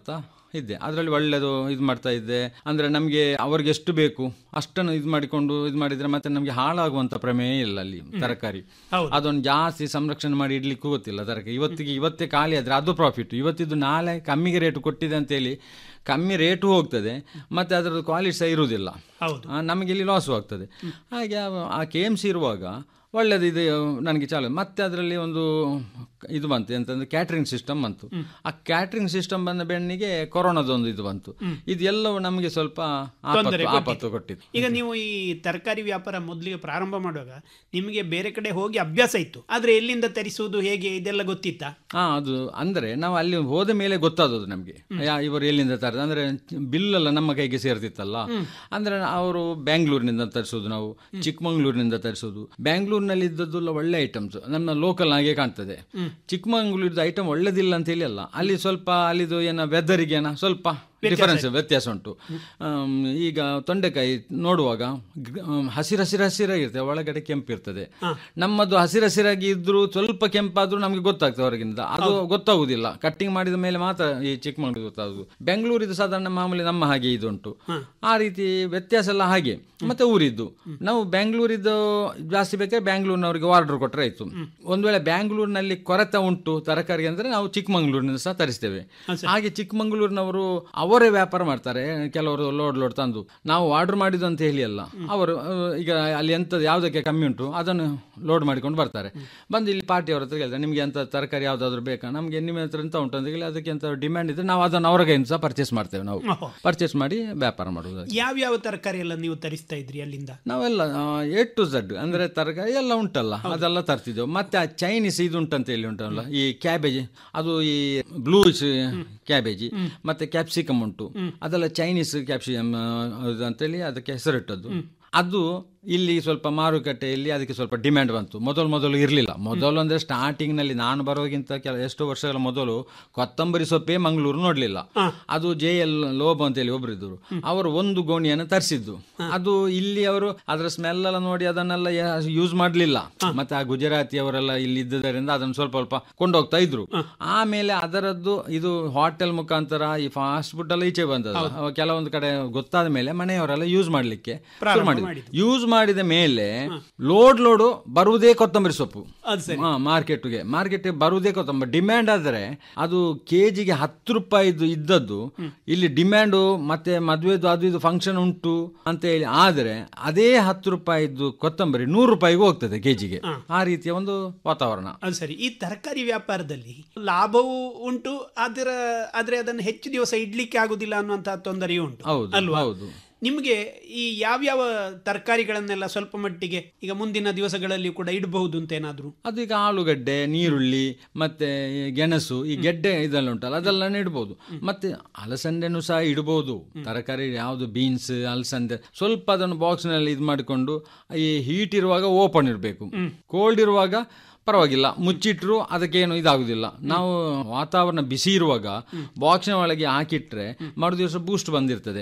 ಇದ್ದೆ ಅದರಲ್ಲಿ ಒಳ್ಳೆದು ಇದು ಮಾಡ್ತಾ ಇದ್ದೆ ಅಂದ್ರೆ ನಮಗೆ ಅವ್ರಿಗೆ ಎಷ್ಟು ಬೇಕು ಅಷ್ಟನ್ನು ಇದು ಮಾಡಿಕೊಂಡು ಇದು ಮಾಡಿದ್ರೆ ಮತ್ತೆ ನಮಗೆ ಹಾಳಾಗುವಂತ ಪ್ರಮೇಯ ಇಲ್ಲ ಅಲ್ಲಿ ತರಕಾರಿ ಅದೊಂದು ಜಾಸ್ತಿ ಸಂರಕ್ಷಣೆ ಮಾಡಿ ಇಡ್ಲಿಕ್ಕೂ ಗೊತ್ತಿಲ್ಲ ತರಕಾರಿ ಇವತ್ತಿಗೆ ಇವತ್ತೇ ಖಾಲಿ ಆದ್ರೆ ಅದು ಪ್ರಾಫಿಟ್ ಇವತ್ತಿದ್ದು ನಾಳೆ ಕಮ್ಮಿಗೆ ರೇಟ್ ಕೊಟ್ಟಿದೆ ಅಂತೇಳಿ ಕಮ್ಮಿ ರೇಟು ಹೋಗ್ತದೆ ಮತ್ತೆ ಅದರದ್ದು ಕ್ವಾಲಿಟಿ ಸಹ ಇರುವುದಿಲ್ಲ ಆ, ನಮಗೆ ಇಲ್ಲಿ ಲಾಸು ಆಗ್ತದೆ ಹಾಗೆ ಆ- ಆ ಕೆ ಎಮ್ ಸಿ ಇರುವಾಗ ಒಳ್ಳೇದು ಇದು ನನಗೆ ಚಾಲು ಮತ್ತೆ ಅದರಲ್ಲಿ ಒಂದು ಇದು ಬಂತು ಎಂತಂದ್ರೆ ಕ್ಯಾಟ್ರಿಂಗ್ ಸಿಸ್ಟಮ್ ಬಂತು ಆ ಕ್ಯಾಟ್ರಿಂಗ್ ಸಿಸ್ಟಮ್ ಬಂದ ಬೆಣ್ಣಿಗೆ ಕೊರೋನಾದೊಂದು ಇದು ಬಂತು ಇದೆಲ್ಲವೂ ನಮಗೆ ಸ್ವಲ್ಪ ತೊಂದರೆ ಆಪತ್ತು ಆಪತ್ತು ಕೊಟ್ಟಿತ್ತು. ಕೊಟ್ಟಿತ್ತು ಈಗ ನೀವು ಈ ತರಕಾರಿ ವ್ಯಾಪಾರ ಮೊದಲಿಗೆ ಪ್ರಾರಂಭ ಮಾಡುವಾಗ ನಿಮಗೆ ಬೇರೆ ಕಡೆ ಹೋಗಿ ಅಭ್ಯಾಸ ಇತ್ತು ಆದ್ರೆ ಎಲ್ಲಿಂದ ತರಿಸುವುದು ಹೇಗೆ ಇದೆಲ್ಲ ಗೊತ್ತಿತ್ತಾ ಹಾ ಅದು ಅಂದ್ರೆ ನಾವು ಅಲ್ಲಿ ಹೋದ ಮೇಲೆ ಗೊತ್ತಾದದು ನಮಗೆ ಇವರು ಎಲ್ಲಿಂದ ತರದ ಅಂದ್ರೆ ಬಿಲ್ ಎಲ್ಲ ನಮ್ಮ ಕೈಗೆ ಸೇರ್ತಿತ್ತಲ್ಲ ಅಂದ್ರೆ ಅವರು ಬ್ಯಾಂಗ್ಳೂರಿನಿಂದ ತರಿಸೋದು ನಾವು ಚಿಕ್ಕಮಂಗ್ಳೂರಿನಿಂದ ತರಿಸೋದು ಬ್ಯಾಂಗ್ಳೂರಿನಲ್ಲಿ ಇದ್ದದ್ದೆಲ್ಲ ಒಳ್ಳೆ ಐಟಮ್ಸ್ ನಮ್ಮ ಲೋಕಲ್ ಆಗಿ ಕಾಣ್ತದೆ ಚಿಕ್ಕಮಂಗ್ಳೂರಿದ ಐಟಮ್ ಒಳ್ಳೇದಿಲ್ಲ ಅಂತ ಹೇಳಿ ಅಲ್ಲ ಅಲ್ಲಿ ಸ್ವಲ್ಪ ಅಲ್ಲಿದು ಏನ ವೆದರಿಗೆ ಏನ ಸ್ವಲ್ಪ ಡಿಫರೆನ್ಸ್ ವ್ಯತ್ಯಾಸ ಉಂಟು ಆಮ್, ಈಗ ತೊಂಡೆಕಾಯಿ ನೋಡುವಾಗ ಗ್- ಆಮ್, ಹಸಿರು ಹಸಿರು ಹಸಿರಾಗಿರ್ತದೆ ಒಳಗಡೆ ಕೆಂಪಿರ್ತದೆ ನಮ್ಮದು ಹಸಿರು ಹಸಿರಾಗಿ ಇದ್ರು ಸ್ವಲ್ಪ ಕೆಂಪಾದ್ರೂ ನಮಗೆ ಗೊತ್ತಾಗ್ತದೆ ಹೊರಗಿಂದ ಅದು ಗೊತ್ತಾಗುದಿಲ್ಲ ಕಟ್ಟಿಂಗ್ ಮಾಡಿದ ಮೇಲೆ ಮಾತ್ರ ಈ ಚಿಕ್ಕಮಗಳೂರು ಗೊತ್ತಾಗುದು ಬೆಂಗಳೂರಿದು ಸಾಧಾರಣ ಮಾಮೂಲಿ ನಮ್ಮ ಹಾಗೆ ಇದು ಉಂಟು ಆ ರೀತಿ ವ್ಯತ್ಯಾಸ ಎಲ್ಲ ಹಾಗೆ ಮತ್ತೆ ಊರಿದ್ದು ನಾವು ಬ್ಯಾಂಗ್ಳೂರಿದ್ದು ಜಾಸ್ತಿ ಬೇಕಾದ್ರೆ ಬ್ಯಾಂಗ್ಳೂರಿನವರಿಗೆ ಆರ್ಡರ್ ಕೊಟ್ಟರೆ ಆಯ್ತು ಒಂದ್ ವೇಳೆ ಬ್ಯಾಂಗ್ಳೂರಿನಲ್ಲಿ ಕೊರತೆ ಉಂಟು ತರಕಾರಿ ಅಂದ್ರೆ ನಾವು ಚಿಕ್ಕಮಂಗ್ಳೂರಿನಿಂದ ಸಹ ತರಿಸ್ತೇವೆ ಹಾಗೆ ಚಿಕ್ಕಮಂಗ್ಳೂರಿನವರು ಅವರೇ ವ್ಯಾಪಾರ ಮಾಡ್ತಾರೆ ಕೆಲವರು ಲೋಡ್ ಲೋಡ್ ತಂದು ನಾವು ಆರ್ಡರ್ ಮಾಡಿದ್ದು ಅಂತ ಹೇಳಿ ಅಲ್ಲ ಅವರು ಆ, ಈಗ ಅಲ್ಲಿ ಎಂತ ಯಾವುದಕ್ಕೆ ಕಮ್ಮಿ ಉಂಟು ಅದನ್ನು ಲೋಡ್ ಮಾಡಿಕೊಂಡು ಬರ್ತಾರೆ ಬಂದು ಇಲ್ಲಿ ಪಾರ್ಟಿ ಅವ್ರ ಹತ್ರ ಕೇಳ್ತಾರೆ ನಿಮಗೆ ಅಂತ ತರಕಾರಿ ಯಾವ್ದಾದ್ರು ಬೇಕಾ ನಮಗೆ ನಿಮ್ಮ ಹತ್ರ ಎಂತ ಉಂಟು ಅಂತ ಹೇಳಿ ಅದಕ್ಕೆ ಅಂತ ಡಿಮ್ಯಾಂಡ್ ಇದ್ರೆ ನಾವು ಅದನ್ನು ಅವ್ರ ಕೈಯಿಂದ ಸಹ ಪರ್ಚೇಸ್ ಮಾಡ್ತೇವೆ ನಾವು ಪರ್ಚೇಸ್ ಮಾಡಿ ವ್ಯಾಪಾರ ಮಾಡುವುದು ಯಾವ್ಯಾವ ತರಕಾರಿ ಎಲ್ಲ ನೀವು ತರಿಸ್ತಾ ಇದ್ರಿ ಅಲ್ಲಿಂದ ನಾವೆಲ್ಲ ಎ ಟು ಝಡ್ ಅಂದ್ರೆ ತರಕಾರಿ ಎಲ್ಲ ಉಂಟಲ್ಲ ಅದೆಲ್ಲ ತರ್ತಿದ್ದೆವು ಮತ್ತೆ ಆ ಚೈನೀಸ್ ಇದು ಉಂಟಂತ ಹೇಳಿ ಉಂಟಲ್ಲ ಈ ಕ್ಯಾಬೇಜ್ ಅದು ಈ ಬ್ಲೂ ಕ್ಯಾಬೇಜಿ ಮತ್ತೆ ಕ್ಯಾಪ್ಸಿಕಮ್ ಉಂಟು ಅದೆಲ್ಲ ಚೈನೀಸ್ ಕ್ಯಾಪ್ಸಿಕಮ್ ಅಂತೇಳಿ ಅದಕ್ಕೆ ಹೆಸರಿಟ್ಟದ್ದು ಅದು ಇಲ್ಲಿ ಸ್ವಲ್ಪ ಮಾರುಕಟ್ಟೆಯಲ್ಲಿ ಅದಕ್ಕೆ ಸ್ವಲ್ಪ ಡಿಮ್ಯಾಂಡ್ ಬಂತು ಮೊದಲು ಮೊದಲು ಇರಲಿಲ್ಲ ಮೊದಲು ಅಂದ್ರೆ ಸ್ಟಾರ್ಟಿಂಗ್ ನಲ್ಲಿ ನಾನು ಬರೋಗಿಂತ ಕೆಲ ಎಷ್ಟೋ ವರ್ಷಗಳ ಮೊದಲು ಕೊತ್ತಂಬರಿ ಸೊಪ್ಪೆ ಮಂಗಳೂರು ನೋಡ್ಲಿಲ್ಲ ಅದು ಜೆ ಎಲ್ ಲೋಬ್ ಅಂತೇಳಿ ಒಬ್ರು ಇದ್ರು ಅವರು ಒಂದು ಗೋಣಿಯನ್ನು ತರಿಸಿದ್ದು ಅದು ಇಲ್ಲಿ ಅವರು ಅದರ ಸ್ಮೆಲ್ ಎಲ್ಲ ನೋಡಿ ಅದನ್ನೆಲ್ಲ ಯೂಸ್ ಮಾಡ್ಲಿಲ್ಲ ಮತ್ತೆ ಆ ಗುಜರಾತಿ ಅವರೆಲ್ಲ ಇಲ್ಲಿ ಇದ್ದುದರಿಂದ ಅದನ್ನು ಸ್ವಲ್ಪ ಸ್ವಲ್ಪ ಕೊಂಡೋಗ್ತಾ ಇದ್ರು ಆಮೇಲೆ ಅದರದ್ದು ಇದು ಹೋಟೆಲ್ ಮುಖಾಂತರ ಈ ಫಾಸ್ಟ್ ಫುಡ್ ಎಲ್ಲ ಈಚೆ ಬಂದದ ಕೆಲವೊಂದು ಕಡೆ ಗೊತ್ತಾದ ಮೇಲೆ ಮನೆಯವರೆಲ್ಲ ಯೂಸ್ ಮಾಡ್ಲಿಕ್ಕೆ ಶುರು ಮಾಡಿದ್ರು ಯೂಸ್ ಮಾಡಿದ ಮೇಲೆ ಲೋಡ್ ಲೋಡು ಬರುವುದೇ ಕೊತ್ತಂಬರಿ ಸೊಪ್ಪು ಮಾರ್ಕೆಟ್ಗೆ ಮಾರ್ಕೆಟ್ ಬರುವುದೇ ಕೊತ್ತಂಬರಿ ಡಿಮ್ಯಾಂಡ್ ಆದ್ರೆ ಅದು ಕೆಜಿಗೆ ಹತ್ತು ರೂಪಾಯಿದು ಇದ್ದದ್ದು ಇಲ್ಲಿ ಡಿಮ್ಯಾಂಡು ಮತ್ತೆ ಮದುವೆದು ಅದು ಇದು ಫಂಕ್ಷನ್ ಉಂಟು ಅಂತ ಹೇಳಿ ಆದ್ರೆ ಅದೇ ಹತ್ತು ರೂಪಾಯಿದ್ದು ಕೊತ್ತಂಬರಿ ನೂರು ರೂಪಾಯಿಗೂ ಹೋಗ್ತದೆ ಕೆಜಿಗೆ ಆ ರೀತಿಯ ಒಂದು ವಾತಾವರಣ ಅದು ಸರಿ ಈ ತರಕಾರಿ ವ್ಯಾಪಾರದಲ್ಲಿ ಲಾಭವೂ ಉಂಟು ಅದರ ಆದ್ರೆ ಅದನ್ನು ಹೆಚ್ಚು ದಿವಸ ಇಡ್ಲಿಕ್ಕೆ ಆಗುದಿಲ್ಲ ಅನ್ನುವಂತಹ ತೊಂದರೆಯೂ ಉಂಟು ಹೌದು ಅಲ್ವಾ ಹೌದು ನಿಮಗೆ ಈ ಯಾವ್ಯಾವ ತರಕಾರಿಗಳನ್ನೆಲ್ಲ ಸ್ವಲ್ಪ ಮಟ್ಟಿಗೆ ಈಗ ಮುಂದಿನ ದಿವಸಗಳಲ್ಲಿ ಕೂಡ ಇಡಬಹುದು ಅಂತ ಏನಾದ್ರು ಅದು ಈಗ ಆಲೂಗಡ್ಡೆ ನೀರುಳ್ಳಿ ಮತ್ತೆ ಈ ಗೆಣಸು ಈ ಗೆಡ್ಡೆ ಇದೆಲ್ಲ ಉಂಟಲ್ಲ ಅದೆಲ್ಲ ಇಡ್ಬೋದು ಮತ್ತೆ ಅಲಸಂದೆನೂ ಸಹ ಇಡಬಹುದು ತರಕಾರಿ ಯಾವುದು ಬೀನ್ಸ್ ಅಲಸಂದೆ ಸ್ವಲ್ಪ ಅದನ್ನು ಬಾಕ್ಸ್ ನಲ್ಲಿ ಇದು ಮಾಡಿಕೊಂಡು ಈ ಹೀಟ್ ಇರುವಾಗ ಓಪನ್ ಇರಬೇಕು ಕೋಲ್ಡ್ ಇರುವಾಗ ಪರವಾಗಿಲ್ಲ ಮುಚ್ಚಿಟ್ರು ಅದಕ್ಕೇನು ಇದಾಗುದಿಲ್ಲ ನಾವು ವಾತಾವರಣ ಬಿಸಿ ಇರುವಾಗ ಬಾಕ್ಸಿನ ಒಳಗೆ ಹಾಕಿಟ್ರೆ ಮರು ದಿವಸ ಬೂಸ್ಟ್ ಬಂದಿರ್ತದೆ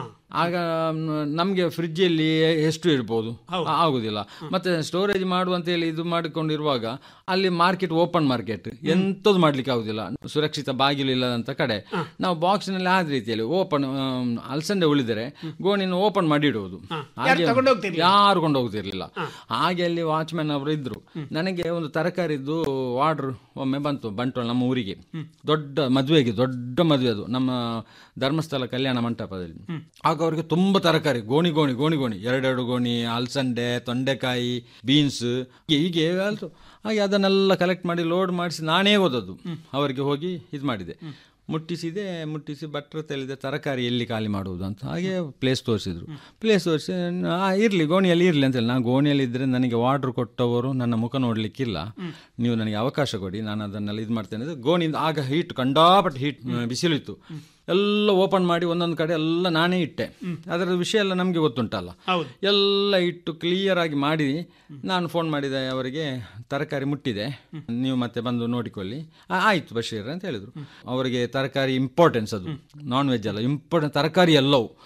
ಆಗ ನಮಗೆ ಫ್ರಿಜ್ಜಲ್ಲಿ ಎಷ್ಟು ಇರ್ಬೋದು ಆ- ಆಗುದಿಲ್ಲ ಮತ್ತೆ ಸ್ಟೋರೇಜ್ ಮಾಡುವಂತ ಹೇಳಿ ಇದು ಮಾಡಿಕೊಂಡಿರುವಾಗ ಅಲ್ಲಿ ಮಾರ್ಕೆಟ್ ಓಪನ್ ಮಾರ್ಕೆಟ್ ಎಂತದ್ದು ಮಾಡ್ಲಿಕ್ಕೆ ಆಗುದಿಲ್ಲ ಸುರಕ್ಷಿತ ಬಾಗಿಲು ಇಲ್ಲದಂತ ಕಡೆ ನಾವು ಬಾಕ್ಸ್ನಲ್ಲಿ ಆದ ರೀತಿಯಲ್ಲಿ ಓಪನ್ ಅಲಸಂದೆ ಉಳಿದರೆ ಗೋಣಿನ ಓಪನ್ ಮಾಡಿ ಇಡುವುದು ಹಾಗೆ ಯಾರು ಕೊಂಡೋಗ್ತಿರ್ಲಿಲ್ಲ ಹಾಗೆ ಅಲ್ಲಿ ವಾಚ್ಮ್ಯಾನ್ ಅವರು ಇದ್ರು ನನಗೆ ಒಂದು ತರಕಾರಿದ್ದು ಆರ್ಡರ್ ಒಮ್ಮೆ ಬಂತು ಬಂಟ್ವಾಳ ನಮ್ಮ ಊರಿಗೆ ದೊಡ್ಡ ಮದುವೆಗೆ ದೊಡ್ಡ ಮದುವೆ ಅದು ನಮ್ಮ ಧರ್ಮಸ್ಥಳ ಕಲ್ಯಾಣ ಮಂಟಪದಲ್ಲಿ ಆಗ ಅವರಿಗೆ ತುಂಬಾ ತರಕಾರಿ ಗೋಣಿ ಗೋಣಿ ಗೋಣಿ ಗೋಣಿ ಎರಡೆರಡು ಗೋಣಿ ಅಲಸಂಡೆ ತೊಂಡೆಕಾಯಿ ಬೀನ್ಸ್ ಹೀಗೆ ಆಲ್ತು ಹಾಗೆ ಅದನ್ನೆಲ್ಲ ಕಲೆಕ್ಟ್ ಮಾಡಿ ಲೋಡ್ ಮಾಡಿಸಿ ನಾನೇ ಓದೋದು ಅವರಿಗೆ ಹೋಗಿ ಇದು ಮಾಡಿದೆ ಮುಟ್ಟಿಸಿದೆ ಮುಟ್ಟಿಸಿ ಭಟ್ರ ತೆಲಿದೆ ತರಕಾರಿ ಎಲ್ಲಿ ಖಾಲಿ ಮಾಡುವುದು ಅಂತ ಹಾಗೆ ಪ್ಲೇಸ್ ತೋರಿಸಿದ್ರು ಪ್ಲೇಸ್ ತೋರಿಸಿ ಇರಲಿ ಗೋಣಿಯಲ್ಲಿ ಇರಲಿ ಅಂತೇಳಿ ನಾನು ಗೋಣಿಯಲ್ಲಿ ಇದ್ದರೆ ನನಗೆ ವಾರ್ಡ್ರ್ ಕೊಟ್ಟವರು ನನ್ನ ಮುಖ ನೋಡಲಿಕ್ಕಿಲ್ಲ ನೀವು ನನಗೆ ಅವಕಾಶ ಕೊಡಿ ನಾನು ಅದನ್ನೆಲ್ಲ ಇದು ಮಾಡ್ತೇನೆ ಅಂತ ಗೋಣಿಯಿಂದ ಆಗ ಹೀಟ್ ಕಂಡಾಪಟ್ಟು ಹೀಟ್ ಬಿಸಿಲಿತ್ತು ಎಲ್ಲ ಓಪನ್ ಮಾಡಿ ಒಂದೊಂದು ಕಡೆ ಎಲ್ಲ ನಾನೇ ಇಟ್ಟೆ ಅದರ ವಿಷಯ ಎಲ್ಲ ನಮಗೆ ಗೊತ್ತುಂಟಲ್ಲ ಎಲ್ಲ ಇಟ್ಟು ಕ್ಲಿಯರ್ ಆಗಿ ಮಾಡಿ ನಾನು ಫೋನ್ ಮಾಡಿದೆ ಅವರಿಗೆ ತರಕಾರಿ ಮುಟ್ಟಿದೆ ನೀವು ಮತ್ತೆ ಬಂದು ನೋಡಿಕೊಳ್ಳಿ ಆ, ಆಯ್ತು ಬಶೀರ್ ಅಂತ ಹೇಳಿದ್ರು ಅವರಿಗೆ ತರಕಾರಿ ಇಂಪಾರ್ಟೆನ್ಸ್ ಅದು ನಾನ್ ವೆಜ್ ಅಲ್ಲ ಇಂಪಾರ್ಟೆಂಟ್ ತರಕಾರಿ ಎಲ್ಲವೂ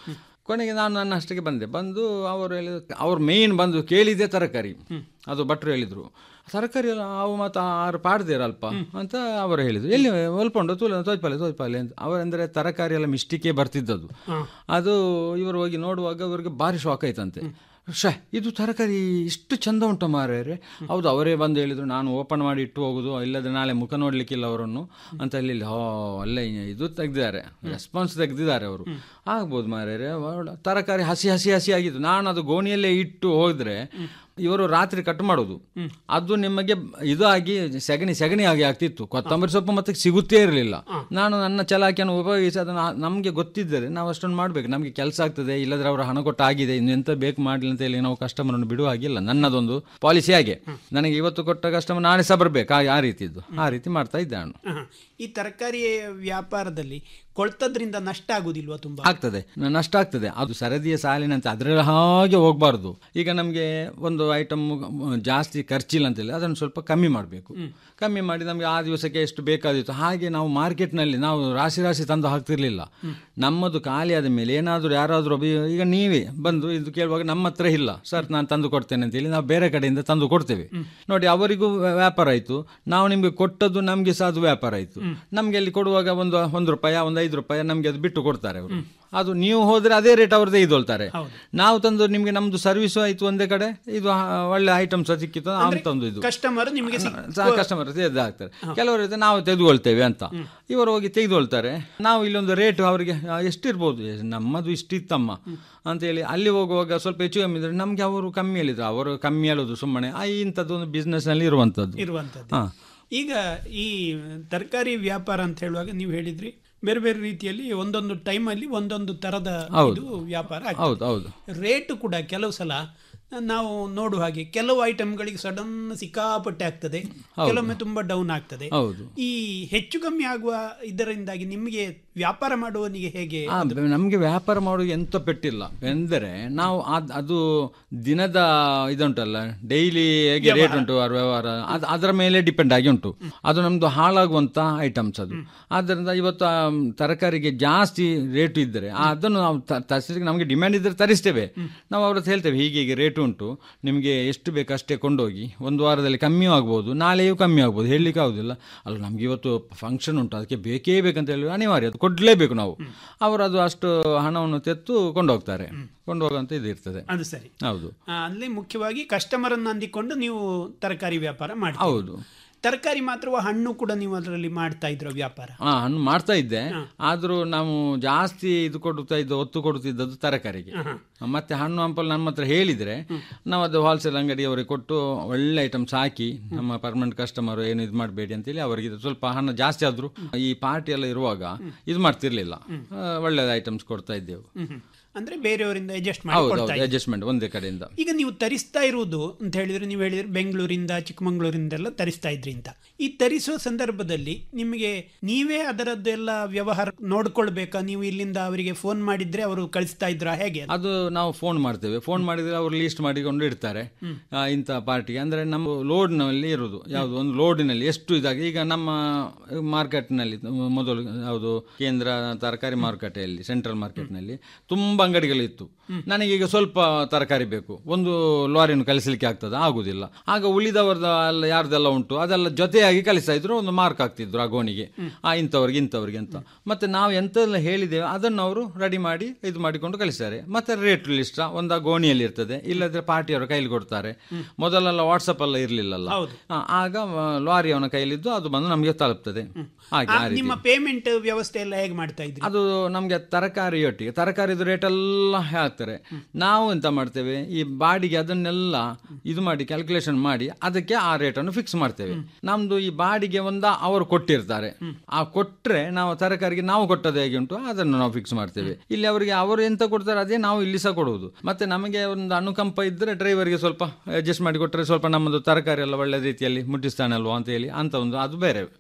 ಕೊನೆಗೆ ನಾನು ನನ್ನ ಅಷ್ಟಕ್ಕೆ ಬಂದೆ ಬಂದು ಅವರು ಹೇಳಿದ ಅವ್ರು ಮೇಯ್ನ್ ಬಂದು ಕೇಳಿದೆ ತರಕಾರಿ ಅದು ಭಟ್ರು ಹೇಳಿದ್ರು ತರಕಾರಿ ಎಲ್ಲ ಅವು ಮತ್ತು ಆರು ಪಾಡ್ದಿರಲ್ಪ ಅಂತ ಅವರು ಹೇಳಿದ್ರು ಎಲ್ಲಿ ಒಲ್ಪೊಂಡು ತುಲ ತೋಜ್ಪಾಲೆ ತೋಜ್ಪಾಲೆ ಅಂತ ಅವರಂದ್ರೆ ತರಕಾರಿ ಎಲ್ಲ ಮಿಸ್ಟಿಕೆ ಬರ್ತಿದ್ದದ್ದು ಅದು ಇವರು ಹೋಗಿ ನೋಡುವಾಗ ಅವರಿಗೆ ಭಾರಿ ಶಾಕ್ ಆಯ್ತಂತೆ ಶ ಇದು ತರಕಾರಿ ಇಷ್ಟು ಚಂದ ಉಂಟು ಮಾರ್ಯಾರೆ ಹೌದು ಅವರೇ ಬಂದು ಹೇಳಿದ್ರು ನಾನು ಓಪನ್ ಮಾಡಿ ಇಟ್ಟು ಹೋಗುದು ಇಲ್ಲದ್ರೆ ನಾಳೆ ಮುಖ ನೋಡ್ಲಿಕ್ಕಿಲ್ಲ ಅವರನ್ನು ಅಂತ ಹೇಳಿ ಹೋ ಅಲ್ಲೇ ಇದು ತೆಗ್ದಿದ್ದಾರೆ ರೆಸ್ಪಾನ್ಸ್ ತೆಗ್ದಿದ್ದಾರೆ ಅವರು ಆಗ್ಬೋದು ಮಾರ್ಯಾರೆ ಒಳ್ಳೆ ತರಕಾರಿ ಹಸಿ ಹಸಿ ಹಸಿ ಆಗಿತ್ತು ನಾನು ಅದು ಗೋಣಿಯಲ್ಲೇ ಇಟ್ಟು ಹೋದ್ರೆ ಇವರು ರಾತ್ರಿ ಕಟ್ ಮಾಡೋದು ಅದು ನಿಮಗೆ ಇದು ಆಗಿ ಸೆಗಣಿ ಸೆಗಣಿ ಆಗಿ ಆಗ್ತಿತ್ತು ಕೊತ್ತಂಬರಿ ಸೊಪ್ಪು ಮತ್ತೆ ಸಿಗುತ್ತೇ ಇರಲಿಲ್ಲ ನಾನು ನನ್ನ ಚಲಾಕಿಯನ್ನು ಉಪಯೋಗಿಸಿ ಅದನ್ನು ನಮಗೆ ಗೊತ್ತಿದ್ದರೆ ನಾವು ಅಷ್ಟೊಂದು ಮಾಡಬೇಕು ನಮಗೆ ಕೆಲಸ ಆಗ್ತದೆ ಇಲ್ಲದ್ರೆ ಅವರು ಹಣ ಕೊಟ್ಟು ಆಗಿದೆ ಇನ್ನು ಎಂತ ಬೇಕು ಮಾಡಲಿ ಅಂತ ಹೇಳಿ ನಾವು ಕಸ್ಟಮರನ್ನು ಬಿಡುವ ಹಾಗಿಲ್ಲ ನನ್ನದೊಂದು ಪಾಲಿಸಿ ಹಾಗೆ ನನಗೆ ಇವತ್ತು ಕೊಟ್ಟ ಕಸ್ಟಮರ್ ನಾಳೆ ಸಹ ಬರ್ಬೇಕು ಆ- ಆ ರೀತಿದ್ದು ಆ ರೀತಿ ಮಾಡ್ತಾ ಇದ್ದೆ ನಾನು ಆಹಾ. ಈ ತರಕಾರಿ ವ್ಯಾಪಾರದಲ್ಲಿ ಕೊಳ್ತದ್ರಿಂದ ನಷ್ಟ ಆಗುದಿಲ್ವಾ ತುಂಬಾ ಆಗ್ತದೆ ನ- ನಷ್ಟ ಆಗ್ತದೆ ಅದು ಸರದಿಯ ಸಾಲಿನಂತೆ ಅದರ ಹಾಗೆ ಹೋಗಬಾರ್ದು ಈಗ ನಮಗೆ ಒಂದು ಐಟಮ್ ಜಾಸ್ತಿ ಖರ್ಚಿಲ್ಲ ಅಂತೇಳಿ ಅದನ್ನು ಸ್ವಲ್ಪ ಕಮ್ಮಿ ಮಾಡಬೇಕು ಕಮ್ಮಿ ಮಾಡಿ ನಮಗೆ ಆ ದಿವಸಕ್ಕೆ ಎಷ್ಟು ಬೇಕಾದಿತ್ತು ಹಾಗೆ ನಾವು ಮಾರ್ಕೆಟ್ನಲ್ಲಿ ನಾವು ರಾಶಿ ರಾಶಿ ತಂದು ಹಾಕ್ತಿರ್ಲಿಲ್ಲ ನಮ್ಮದು ಖಾಲಿ ಆದ ಮೇಲೆ ಏನಾದರೂ ಯಾರಾದರೂ ಒಬ್ಬ ಈಗ ನೀವೇ ಬಂದು ಇದು ಕೇಳುವಾಗ ನಮ್ಮ ಹತ್ರ ಇಲ್ಲ ಸರ್ ನಾನು ತಂದು ಕೊಡ್ತೇನೆ ಅಂತೇಳಿ ನಾವು ಬೇರೆ ಕಡೆಯಿಂದ ತಂದು ಕೊಡ್ತೇವೆ ನೋಡಿ ಅವರಿಗೂ ವ್ಯಾ- ವ್ಯಾಪಾರ ಆಯಿತು ನಾವು ನಿಮಗೆ ಕೊಟ್ಟದ್ದು ನಮಗೆ ಸಹ ಅದು ವ್ಯಾಪಾರ ಆಯಿತು ನಮಗೆ ಅಲ್ಲಿ ಕೊಡುವಾಗ ಒಂದು ಒಂದು ರೂಪಾಯಿ ಒಂದು ಐದು ರೂಪಾಯಿ ನಮಗೆ ಅದು ಬಿಟ್ಟು ಕೊಡ್ತಾರೆ ಅವರು ಅದು ನೀವು ಹೋದ್ರೆ ಅದೇ ರೇಟ್ ಅವ್ರದ್ದೇ ಇದ್ಕೊಳ್ತಾರೆ ನಾವು ತಂದು ನಿಮಗೆ ನಮ್ದು ಸರ್ವಿಸು ಆಯ್ತು ಒಂದೇ ಕಡೆ ಇದು ಆ, ಒಳ್ಳೆ ಐಟಮ್ಸ್ ಸಿಕ್ಕಿತ್ತು ಅಂತ ತಂದು ಇದು ಕಸ್ಟಮರ್ ನಿಮಗೆ ಕಸ್ಟಮರ್ ಆಗ್ತಾರೆ ಕೆಲವರು ಇರುತ್ತೆ ನಾವು ತೆಗೆದುಕೊಳ್ತೇವೆ ಅಂತ ಇವರು ಹೋಗಿ ತೆಗೆದುಕೊಳ್ತಾರೆ ನಾವು ಇಲ್ಲೊಂದು ರೇಟ್ ಅವರಿಗೆ ಆ, ಎಷ್ಟಿರ್ಬೋದು ಎ, ನಮ್ಮದು ಇಷ್ಟಿತ್ತಮ್ಮ ಅಂತೇಳಿ ಅಲ್ಲಿ ಹೋಗುವಾಗ ಸ್ವಲ್ಪ ಹೆಚ್ಚು ಕಮ್ಮಿ ಇದ್ರೆ ನಮಗೆ ಅವರು ಕಮ್ಮಿ ಹೇಳಿದ್ರು ಅವರು ಕಮ್ಮಿ ಹೇಳೋದು ಸುಮ್ಮನೆ ಆ, ಇಂಥದ್ದು ಒಂದು ಬಿಸ್ನೆಸ್ನಲ್ಲಿ ಇರುವಂಥದ್ದು ಇರುವಂತದ್ದು ಹಾ ಈಗ ಈ ತರಕಾರಿ ವ್ಯಾಪಾರ ಅಂತ ಹೇಳುವಾಗ ನೀವು ಹೇಳಿದ್ರಿ ಬೇರೆ ಬೇರೆ ರೀತಿಯಲ್ಲಿ ಒಂದೊಂದು ಟೈಮಲ್ಲಿ ಒಂದೊಂದು ತರದ ಹೌದು. ಇದು ವ್ಯಾಪಾರ ಹೌದು ಹೌದು ರೇಟ್ ಕೂಡ ಕೆಲವು ಸಲ ನಾವು ನೋಡುವ ಹಾಗೆ ಕೆಲವು ಐಟಮ್ಗಳಿಗೆ ಸಡನ್ ಸಿಕ್ಕಾಪಟ್ಟೆ ಆಗ್ತದೆ ಹೌದು. ಕೆಲವೊಮ್ಮೆ ತುಂಬಾ ಡೌನ್ ಆಗ್ತದೆ ಹೌದು ಈ ಹೆಚ್ಚು ಕಮ್ಮಿ ಆಗುವ ಇದರಿಂದಾಗಿ ನಿಮಗೆ ವ್ಯಾಪಾರ ಮಾಡುವವನಿಗೆ ಹೇಗೆ ಆ, ಬ- ನಮ್ಗೆ ವ್ಯಾಪಾರ ಮಾಡುವ ಎಂತ ಪೆಟ್ಟಿಲ್ಲ ಎಂದರೆ ನಾವು ಅದ್- ಅದು ದಿನದ ಇದುಂಟಲ್ಲ ಡೈಲಿ ಹೇಗೆ ರೇಟ್ ಉಂಟು ಅವ್ರ ವ್ಯವಹಾರ ಅದು ಅದರ ಮೇಲೆ ಡಿಪೆಂಡ್ ಆಗಿ ಉಂಟು ಅದು ನಮ್ದು ಹಾಳಾಗುವಂತ ಐಟಮ್ಸ್ ಅದು ಆದ್ದರಿಂದ ಇವತ್ತು ಆ, ತರಕಾರಿಗೆ ಜಾಸ್ತಿ ರೇಟ್ ಇದ್ದರೆ ಆ, ಅದನ್ನು ನಾವು ತ- ತರಿಸ್ಲಿಕ್ಕೆ ನಮಗೆ ಡಿಮ್ಯಾಂಡ್ ಇದ್ದರೆ ತರಿಸ್ತೇವೆ ನಾವು ಅವ್ರ ಹತ್ರ ಹೇಳ್ತೇವೆ ಹೀಗೆ ಹೀಗೆ ರೇಟ್ ಉಂಟು ನಿಮಗೆ ಎಷ್ಟು ಬೇಕು ಅಷ್ಟೇ ಕೊಂಡೋಗಿ ಒಂದು ವಾರದಲ್ಲಿ ಕಮ್ಮಿಯೂ ಆಗ್ಬೋದು ನಾಳೆಯೂ ಕಮ್ಮಿ ಆಗ್ಬೋದು ಹೇಳಲಿಕ್ಕೆ ಆಗುದಿಲ್ಲ ಅಲ್ಲ ನಮ್ಗೆ ಇವತ್ತು ಫಂಕ್ಷನ್ ಉಂಟು ಅದಕ್ಕೆ ಬೇಕೇ ಬೇಕಂತ ಹೇಳಿ ಅನಿವಾರ್ಯ ಅದು ಕೊಡಲೇಬೇಕು ನಾವು ಅವರು ಅದು ಅಷ್ಟು ಹಣವನ್ನು ತೆತ್ತು ಕೊಂಡೋಗ್ತಾರೆ ಕೊಂಡೋಗುವಂತ ಇದು ಇರ್ತದೆ ಅದು ಸರಿ ಹೌದು ಆ, ಅಲ್ಲಿ ಮುಖ್ಯವಾಗಿ ಕಸ್ಟಮರ್ ಅನ್ನು ಅಂದಿಕೊಂಡು ನೀವು ತರಕಾರಿ ವ್ಯಾಪಾರ ಮಾಡಿ ಹೌದು ತರಕಾರಿ ಮಾತ್ರವ ಹಣ್ಣು ಕೂಡ ನೀವು ಅದರಲ್ಲಿ ಮಾಡ್ತಾ ಇದ್ರ ವ್ಯಾಪಾರ ಹಾ ಹಣ್ಣು ಮಾಡ್ತಾ ಇದ್ದೆ ಆದ್ರೂ ನಾವು ಜಾಸ್ತಿ ಇದು ಕೊಡುತ್ತಾ ಇದ್ದು ಒತ್ತು ಕೊಡುತ್ತಿದ್ದದ್ದು ತರಕಾರಿಗೆ ಮತ್ತೆ ಹಣ್ಣು ಹಂಪಲು ನಮ್ಮ ಹತ್ರ ಹೇಳಿದ್ರೆ ನಾವು ಅದು ಹೋಲ್ಸೇಲ್ ಅಂಗಡಿಯವರಿಗೆ ಕೊಟ್ಟು ಒಳ್ಳೆ ಐಟಮ್ಸ್ ಹಾಕಿ ನಮ್ಮ ಪರ್ಮನೆಂಟ್ ಕಸ್ಟಮರ್ ಏನು ಇದು ಮಾಡಬೇಡಿ ಅಂತೇಳಿ ಅವರಿಗೆ ಇದು ಸ್ವಲ್ಪ ಹಣ ಜಾಸ್ತಿ ಆದ್ರೂ ಈ ಪಾರ್ಟಿ ಎಲ್ಲ ಇರುವಾಗ ಇದು ಮಾಡ್ತಿರ್ಲಿಲ್ಲ ಆ, ಒಳ್ಳೆ ಐಟಮ್ಸ್ ಕೊಡ್ತಾ ಇದ್ದೆವು ಹ್ಮ್, ಹ್ಮ್. ಅಂದ್ರೆ ಬೇರೆಯವರಿಂದ ಅಡ್ಜಸ್ಟ್ ಮಾಡಿ ಹೌದು ಕೊಡ್ತಾ ಹೌದು ಇದ್ದೀರಿ. ಅಡ್ಜಸ್ಟ್ಮೆಂಟ್ ಒಂದೇ ಕಡೆಯಿಂದ ಈಗ ನೀವು ತರಿಸ್ತಾ ಇರುವುದು ಅಂತ ಹೇಳಿದ್ರೆ ನೀವು ಹೇಳಿದ್ರೆ ಬೆಂಗಳೂರಿಂದ ಚಿಕ್ಕಮಂಗ್ಳೂರಿಂದೆಲ್ಲ ತರಿಸ್ತಾ ಇದ್ರಿ ಅಂತ ಈ ತರಿಸುವ ಸಂದರ್ಭದಲ್ಲಿ ನಿಮಗೆ ನೀವೇ ಅದರದ್ದೆಲ್ಲ ವ್ಯವಹಾರ ನೋಡ್ಕೊಳ್ಬೇಕಾ ನೀವು ಇಲ್ಲಿಂದ ಅವರಿಗೆ ಫೋನ್ ಮಾಡಿದ್ರೆ ಅವರು ಕಳಿಸ್ತಾ ಇದ್ರ ಹೇಗೆ ಅದು? ಅದು ನಾವು ಫೋನ್ ಮಾಡ್ತೇವೆ ಫೋನ್ ಮಾಡಿದ್ರೆ ಅವರು ಲೀಸ್ಟ್ ಮಾಡಿಕೊಂಡು ಇಡ್ತಾರೆ ಆ, ಇಂಥ ಪಾರ್ಟಿಗೆ ಅಂದ್ರೆ ನಮ್ಮ ಲೋಡ್ನಲ್ಲಿ ಇರುವುದು ಯಾವುದು ಒಂದು ಲೋಡಿನಲ್ಲಿ ಎಷ್ಟು ಇದಾಗಿ ಈಗ ನಮ್ಮ ಮಾರ್ಕೆಟ್ನಲ್ಲಿ ಮೊದಲು ಯಾವುದು ಕೇಂದ್ರ ತರಕಾರಿ ಮಾರುಕಟ್ಟೆಯಲ್ಲಿ ಸೆಂಟ್ರಲ್ ಮಾರ್ಕೆಟ್ನಲ್ಲಿ ತುಂಬಾ ಅಂಗಡಿಗಳಿತ್ತು ನನಗೀಗ ಸ್ವಲ್ಪ ತರಕಾರಿ ಬೇಕು ಒಂದು ಲಾರಿಯನ್ನು ಕಳಿಸಲಿಕ್ಕೆ ಆಗ್ತದೆ ಆಗುದಿಲ್ಲ ಆಗ ಉಳಿದವರದ ಎಲ್ಲ ಯಾರ್ದೆಲ್ಲ ಉಂಟು ಅದೆಲ್ಲ ಜೊತೆಯಾಗಿ ಕಳಿಸ್ತಾ ಇದ್ರು ಒಂದು ಮಾರ್ಕ್ ಆಗ್ತಿದ್ರು ಆ ಗೋಣಿಗೆ ಆ ಇಂಥವ್ರಿಗೆ ಇಂಥವ್ರಿಗೆ ಅಂತ ಮತ್ತೆ ನಾವು ಎಂತೆಲ್ಲ ಹೇಳಿದ್ದೇವೆ ಅದನ್ನು ಅವರು ರೆಡಿ ಮಾಡಿ ಇದು ಮಾಡಿಕೊಂಡು ಕಳಿಸ್ತಾರೆ ಮತ್ತೆ ರೇಟ್ ಲಿಸ್ಟ್ ಒಂದು ಆ ಗೋಣಿಯಲ್ಲಿ ಇರ್ತದೆ ಇಲ್ಲದ್ರೆ ಪಾರ್ಟಿಯವರ ಕೈಲಿ ಕೊಡ್ತಾರೆ ಮೊದಲೆಲ್ಲ ವಾಟ್ಸಪ್ ಎಲ್ಲ ಇರ್ಲಿಲ್ಲಲ್ಲ ಆ, ಆಗ ಆ, ಲಾರಿಯವನ ಕೈಲಿದ್ದು ಅದು ಬಂದು ನಮಗೆ ತಲುಪ್ತದೆ ಹಾಗೆ ಆ, ಆ ರೀತಿ ನಿಮ್ಮ ಪೇಮೆಂಟ್ ವ್ಯವಸ್ಥೆ ಎಲ್ಲ ಹೇಗೆ ಮಾಡ್ತಾ ಇದ್ರಿ ಅದು ನಮಗೆ ತರಕಾರಿಯೊಟ್ಟಿಗೆ ತರಕಾರಿದು ರೇಟ್ ಎಲ್ಲ ಹಾಕ್ತಾರೆ ನಾವು ಎಂತ ಮಾಡ್ತೇವೆ ಈ ಬಾಡಿಗೆ ಅದನ್ನೆಲ್ಲ ಇದು ಮಾಡಿ ಕ್ಯಾಲ್ಕುಲೇಷನ್ ಮಾಡಿ ಅದಕ್ಕೆ ಆ ರೇಟನ್ನು ಫಿಕ್ಸ್ ಮಾಡ್ತೇವೆ ನಮ್ದು ಈ ಬಾಡಿಗೆ ಒಂದ ಅವರು ಕೊಟ್ಟಿರ್ತಾರೆ ಆ ಕೊಟ್ರೆ ನಾವು ತರಕಾರಿಗೆ ನಾವು ಕೊಟ್ಟದ್ದು ಹೇಗೆ ಉಂಟು ಅದನ್ನು ನಾವು ಫಿಕ್ಸ್ ಮಾಡ್ತೇವೆ ಇಲ್ಲಿ ಅವರಿಗೆ ಅವರು ಎಂತ ಕೊಡ್ತಾರೆ ಅದೇ ನಾವು ಇಲ್ಲಿ ಸಹ ಕೊಡುವುದು ಮತ್ತೆ ನಮಗೆ ಒಂದು ಅನುಕಂಪ ಇದ್ದರೆ ಡ್ರೈವರ್ಗೆ ಸ್ವಲ್ಪ ಅಡ್ಜಸ್ಟ್ ಮಾಡಿ ಕೊಟ್ಟರೆ ಸ್ವಲ್ಪ ನಮ್ಮದು ತರಕಾರಿ ಎಲ್ಲ ಒಳ್ಳೆ ರೀತಿಯಲ್ಲಿ ಮುಟ್ಟಿಸ್ತಾನಲ್ವಾ ಅಂತ ಹೇಳಿ ಅಂತ ಒಂದು ಅದು ಬೇರೆ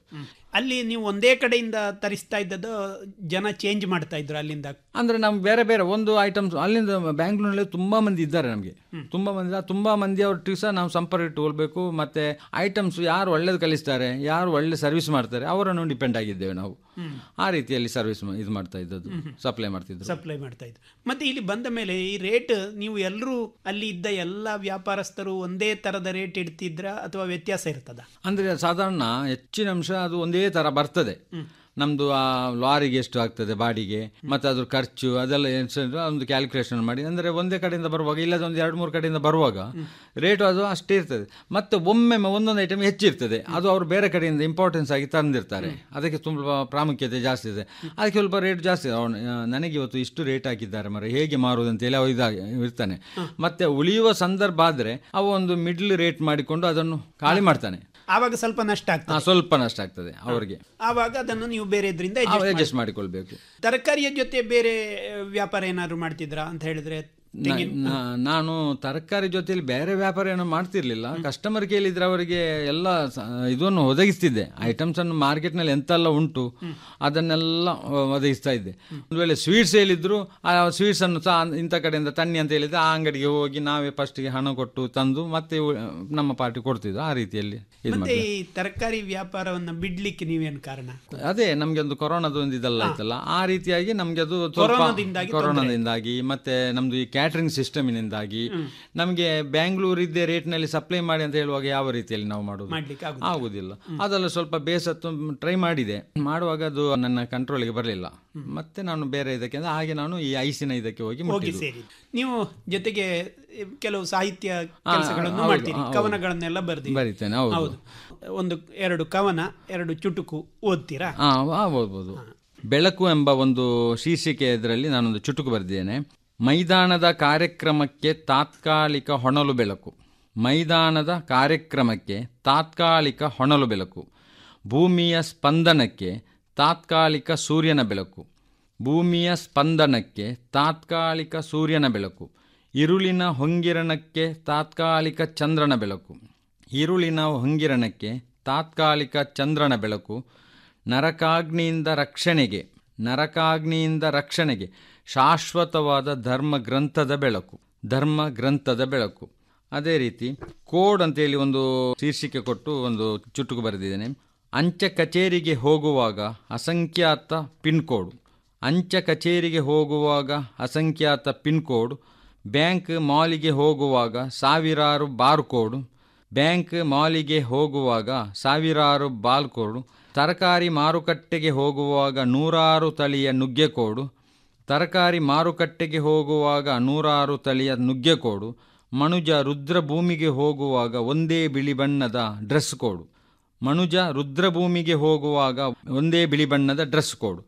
ಅಲ್ಲಿ ನೀವು ಒಂದೇ ಕಡೆಯಿಂದ ತರಿಸ್ತಾ ಇದ್ದದ್ದು ಜನ ಚೇಂಜ್ ಮಾಡ್ತಾ ಇದ್ರು ಅಲ್ಲಿಂದ ಅಂದ್ರೆ ನಮ್ಗೆ ಬೇರೆ ಬೇರೆ ಒಂದು ಐಟಮ್ಸ್ ಅಲ್ಲಿಂದ ಬ್ಯಾಂಗ್ಳೂರಲ್ಲಿ ತುಂಬಾ ಮಂದಿ ಇದ್ದಾರೆ ನಮಗೆ ತುಂಬಾ ಮಂದಿ ಇದ್ದಾರೆ. ತುಂಬಾ ಮಂದಿ ಅವ್ರ ಸಹ ನಾವು ಸಂಪರ್ಕ ಇಟ್ಟುಕೊಳ್ಬೇಕು ಮತ್ತೆ ಐಟಮ್ಸ್ ಯಾರು ಒಳ್ಳೇದು ಕಲಿಸ್ತಾರೆ ಯಾರು ಒಳ್ಳೆ ಸರ್ವಿಸ್ ಮಾಡ್ತಾರೆ ಅವರನ್ನು ಡಿಪೆಂಡ್ ಆಗಿದ್ದೇವೆ ನಾವು ಆ ರೀತಿಯಲ್ಲಿ ಸರ್ವಿಸ್ ಇದು ಮಾಡ್ತಾ ಇದ್ದದ್ದು ಸಪ್ಲೈ ಮಾಡ್ತಿದ್ದು ಸಪ್ಲೈ ಮಾಡ್ತಾ ಇದ್ರು ಮತ್ತೆ ಇಲ್ಲಿ ಬಂದ ಮೇಲೆ ಈ ರೇಟ್ ನೀವು ಎಲ್ಲರೂ ಅಲ್ಲಿ ಇದ್ದ ಎಲ್ಲ ವ್ಯಾಪಾರಸ್ಥರು ಒಂದೇ ತರದ ರೇಟ್ ಇಡ್ತಿದ್ರ ಅಥವಾ ವ್ಯತ್ಯಾಸ ಇರ್ತದ ಅಂದ್ರೆ ಸಾಧಾರಣ ಹೆಚ್ಚಿನ ಅಂಶ ಅದು ಒಂದೇ ತರ ಬರ್ತದೆ ನಮ್ದು ಆ ಲಾರಿಗೆ ಎಷ್ಟು ಆಗ್ತದೆ ಬಾಡಿಗೆ ಮತ್ತೆ ಅದ್ರ ಖರ್ಚು ಅದೆಲ್ಲ ಎಷ್ಟು ಒಂದು ಕ್ಯಾಲ್ಕುಲೇಷನ್ ಮಾಡಿ ಅಂದ್ರೆ ಒಂದೇ ಕಡೆಯಿಂದ ಬರುವಾಗ ಇಲ್ಲದ ಒಂದು ಎರಡು ಮೂರು ಕಡೆಯಿಂದ ಬರುವಾಗ ರೇಟು ಅದು ಅಷ್ಟೇ ಇರ್ತದೆ ಮತ್ತೆ ಒಮ್ಮೆ ಒಂದೊಂದು ಐಟಮ್ ಹೆಚ್ಚಿರ್ತದೆ ಅದು ಅವರು ಬೇರೆ ಕಡೆಯಿಂದ ಇಂಪಾರ್ಟೆನ್ಸ್ ಆಗಿ ತಂದಿರ್ತಾರೆ ಅದಕ್ಕೆ ತುಂಬ ಪ್ರಾಮುಖ್ಯತೆ ಜಾಸ್ತಿ ಇದೆ ಅದಕ್ಕೆ ಸ್ವಲ್ಪ ರೇಟ್ ಜಾಸ್ತಿ ಇದೆ ಅವನು ನನಗೆ ಇವತ್ತು ಇಷ್ಟು ರೇಟ್ ಹಾಕಿದ್ದಾರೆ ಮರ ಹೇಗೆ ಮಾರುವುದು ಅಂತೇಳಿ ಅವ ಇದಾಗಿ ಇರ್ತಾನೆ ಮತ್ತೆ ಉಳಿಯುವ ಸಂದರ್ಭ ಆದ್ರೆ ಅವ ಒಂದು ಮಿಡ್ಲ್ ರೇಟ್ ಮಾಡಿಕೊಂಡು ಅದನ್ನು ಖಾಲಿ ಮಾಡ್ತಾನೆ ಆವಾಗ ಸ್ವಲ್ಪ ನಷ್ಟ ಆಗ್ತದೆ ಹಾ, ಸ್ವಲ್ಪ ನಷ್ಟ ಆಗ್ತದೆ ಅವರಿಗೆ ಆವಾಗ ಅದನ್ನು ನೀವು ಬೇರೆ ಇದರಿಂದ ಅಡ್ಜಸ್ಟ್ ಮಾಡಿಕೊಳ್ಬೇಕು ತರಕಾರಿಯ ಜೊತೆ ಬೇರೆ ವ್ಯಾಪಾರ ಏನಾದ್ರು ಮಾಡ್ತಿದ್ರಾ ಅಂತ ಹೇಳಿದ್ರೆ ನ- ನ- ನಾನು ತರಕಾರಿ ಜೊತೆಲಿ ಬೇರೆ ವ್ಯಾಪಾರ ಏನೋ ಮಾಡ್ತಿರ್ಲಿಲ್ಲ ಕಸ್ಟಮರ್ ಕೇಳಿದ್ರೆ ಅವರಿಗೆ ಎಲ್ಲ ಸ- ಇದನ್ನು ಒದಗಿಸ್ತಿದ್ದೆ ಐಟಮ್ಸ್ ಅನ್ನು ಮಾರ್ಕೆಟ್ ನಲ್ಲಿ ಎಂತೆಲ್ಲ ಉಂಟು ಅದನ್ನೆಲ್ಲ ಒದಗಿಸ್ತಾ ಇದ್ದೆ ಒಂದು ವೇಳೆ ಸ್ವೀಟ್ಸ್ ಹೇಳಿದ್ರು ಆ ಸ್ವೀಟ್ಸ್ ಅನ್ನು ಸಹ ಇಂಥ ಕಡೆಯಿಂದ ತನ್ನಿ ಅಂತ ಹೇಳಿದ್ರೆ ಆ ಅಂಗಡಿಗೆ ಹೋಗಿ ನಾವೇ ಫಸ್ಟ್ಗೆ ಹಣ ಕೊಟ್ಟು ತಂದು ಮತ್ತೆ ಉ- ನಮ್ಮ ಪಾರ್ಟಿ ಕೊಡ್ತಿದ್ವು ಆ ರೀತಿಯಲ್ಲಿ ಇದು ಮತ್ತೆ ಮಾಡಿ ಈ ತರಕಾರಿ ವ್ಯಾಪಾರವನ್ನ ಬಿಡ್ಲಿಕ್ಕೆ ನೀವೇನು ಕಾರಣ ಅದೇ ನಮ್ಗೆ ಒಂದು ಕೊರೋನಾದ ಒಂದು ಇದೆಲ್ಲ ಆಯ್ತಲ್ಲ ಆ ರೀತಿಯಾಗಿ ನಮ್ಗೆ ಅದು ಸ್ವಲ್ಪ ಕೊರೋನಾದಿಂದಾಗಿ ತೊಂದ್ರೆ ಕೊರೋನಾದಿಂದಾಗಿ ಮತ್ತೆ ನಮ್ದು ಈ ಕ್ಯಾಟರಿಂಗ್ ಸಿಸ್ಟಮಿನಿಂದಾಗಿ ನಮ್ಗೆ ಬ್ಯಾಂಗ್ಳೂರ್ ಇದ್ದೇ ರೇಟ್ ನಲ್ಲಿ ಸಪ್ಲೈ ಮಾಡಿ ಅಂತ ಹೇಳುವಾಗ ಯಾವ ರೀತಿಯಲ್ಲಿ ನಾವು ಮಾಡೋದು ಮಾಡ್ಲಿಕ್ಕೆ ಆಗುದಿಲ್ಲ. ಆಗುದಿಲ್ಲ ಅದೆಲ್ಲ ಸ್ವಲ್ಪ ಬೇಸತ್ತು ಟ್ರೈ ಮಾಡಿದೆ ಮಾಡುವಾಗ ಅದು ನನ್ನ ಕಂಟ್ರೋಲ್ಗೆ ಬರಲಿಲ್ಲ ಮತ್ತೆ ನಾನು ಬೇರೆ ಇದಕ್ಕೆ ಅಂದ್ರೆ ಹಾಗೆ ನಾನು ಈ ಐಸಿನ ಇದಕ್ಕೆ ಹೋಗಿ ಹೋಗಿ ಮುಟ್ಟಿದ್ದು. ಸೇರಿ ನೀವು ಜೊತೆಗೆ ಕೆಲವು ಸಾಹಿತ್ಯ ಹಾ, ಕೆಲಸಗಳನ್ನು ಹೌದು, ಮಾಡ್ತೀರಿ ಹೌದು. ಕವನಗಳನ್ನೆಲ್ಲ ಬರ್ದಿ ಬರಿತೇನೆ, ಹೌದು. ಒಂದು ಎರಡು ಕವನ ಎರಡು ಚುಟುಕು ಓದ್ತೀರಾ ಹಾ ಓದ್ಬೋದು ಬೆಳಕು ಎಂಬ ಒಂದು ಶೀರ್ಷಿಕೆ ಇದರಲ್ಲಿ ನಾನೊಂದು ಚುಟುಕು ಬರೆದಿದ್ದೇನೆ ಮೈದಾನದ ಕಾರ್ಯಕ್ರಮಕ್ಕೆ ತಾತ್ಕಾಲಿಕ ಹೊನಲು ಬೆಳಕು ಮೈದಾನದ ಕಾರ್ಯಕ್ರಮಕ್ಕೆ ತಾತ್ಕಾಲಿಕ ಹೊನಲು ಬೆಳಕು ಭೂಮಿಯ ಸ್ಪಂದನಕ್ಕೆ ತಾತ್ಕಾಲಿಕ ಸೂರ್ಯನ ಬೆಳಕು ಭೂಮಿಯ ಸ್ಪಂದನಕ್ಕೆ ತಾತ್ಕಾಲಿಕ ಸೂರ್ಯನ ಬೆಳಕು ಇರುಳಿನ ಹೊಂಗಿರಣಕ್ಕೆ ತಾತ್ಕಾಲಿಕ ಚಂದ್ರನ ಬೆಳಕು ಇರುಳಿನ ಹೊಂಗಿರಣಕ್ಕೆ ತಾತ್ಕಾಲಿಕ ಚಂದ್ರನ ಬೆಳಕು ನರಕಾಗ್ನಿಯಿಂದ ರಕ್ಷಣೆಗೆ ನರಕಾಗ್ನಿಯಿಂದ ರಕ್ಷಣೆಗೆ ಶಾಶ್ವತವಾದ ಧರ್ಮ ಗ್ರಂಥದ ಬೆಳಕು ಧರ್ಮ ಗ್ರಂಥದ ಬೆಳಕು ಅದೇ ರೀತಿ ಕೋಡ್ ಅಂತೇಳಿ ಒಂದು ಶೀರ್ಷಿಕೆ ಕೊಟ್ಟು ಒಂದು ಚುಟುಕು ಬರೆದಿದ್ದೇನೆ ಅಂಚೆ ಕಚೇರಿಗೆ ಹೋಗುವಾಗ ಅಸಂಖ್ಯಾತ ಪಿನ್ ಕೋಡ್ ಅಂಚೆ ಕಚೇರಿಗೆ ಹೋಗುವಾಗ ಅಸಂಖ್ಯಾತ ಪಿನ್ ಕೋಡ್ ಬ್ಯಾಂಕ್ ಮಾಲಿಗೆ ಹೋಗುವಾಗ ಸಾವಿರಾರು ಬಾರ್ ಕೋಡ್ ಬ್ಯಾಂಕ್ ಮಾಲಿಗೆ ಹೋಗುವಾಗ ಸಾವಿರಾರು ಬಾಲ್ ಕೋಡು ತರಕಾರಿ ಮಾರುಕಟ್ಟೆಗೆ ಹೋಗುವಾಗ ನೂರಾರು ತಳಿಯ ನುಗ್ಗೆಕೋಡು ತರಕಾರಿ ಮಾರುಕಟ್ಟೆಗೆ ಹೋಗುವಾಗ ನೂರಾರು ತಳಿಯ ನುಗ್ಗೆಕೋಡು ಮನುಜ ರುದ್ರಭೂಮಿಗೆ ಹೋಗುವಾಗ ಒಂದೇ ಬಿಳಿ ಬಣ್ಣದ ಡ್ರೆಸ್ ಕೋಡು ಮನುಜ ರುದ್ರಭೂಮಿಗೆ ಹೋಗುವಾಗ ಒಂದೇ ಬಿಳಿ ಬಣ್ಣದ ಡ್ರೆಸ್ ಕೋಡು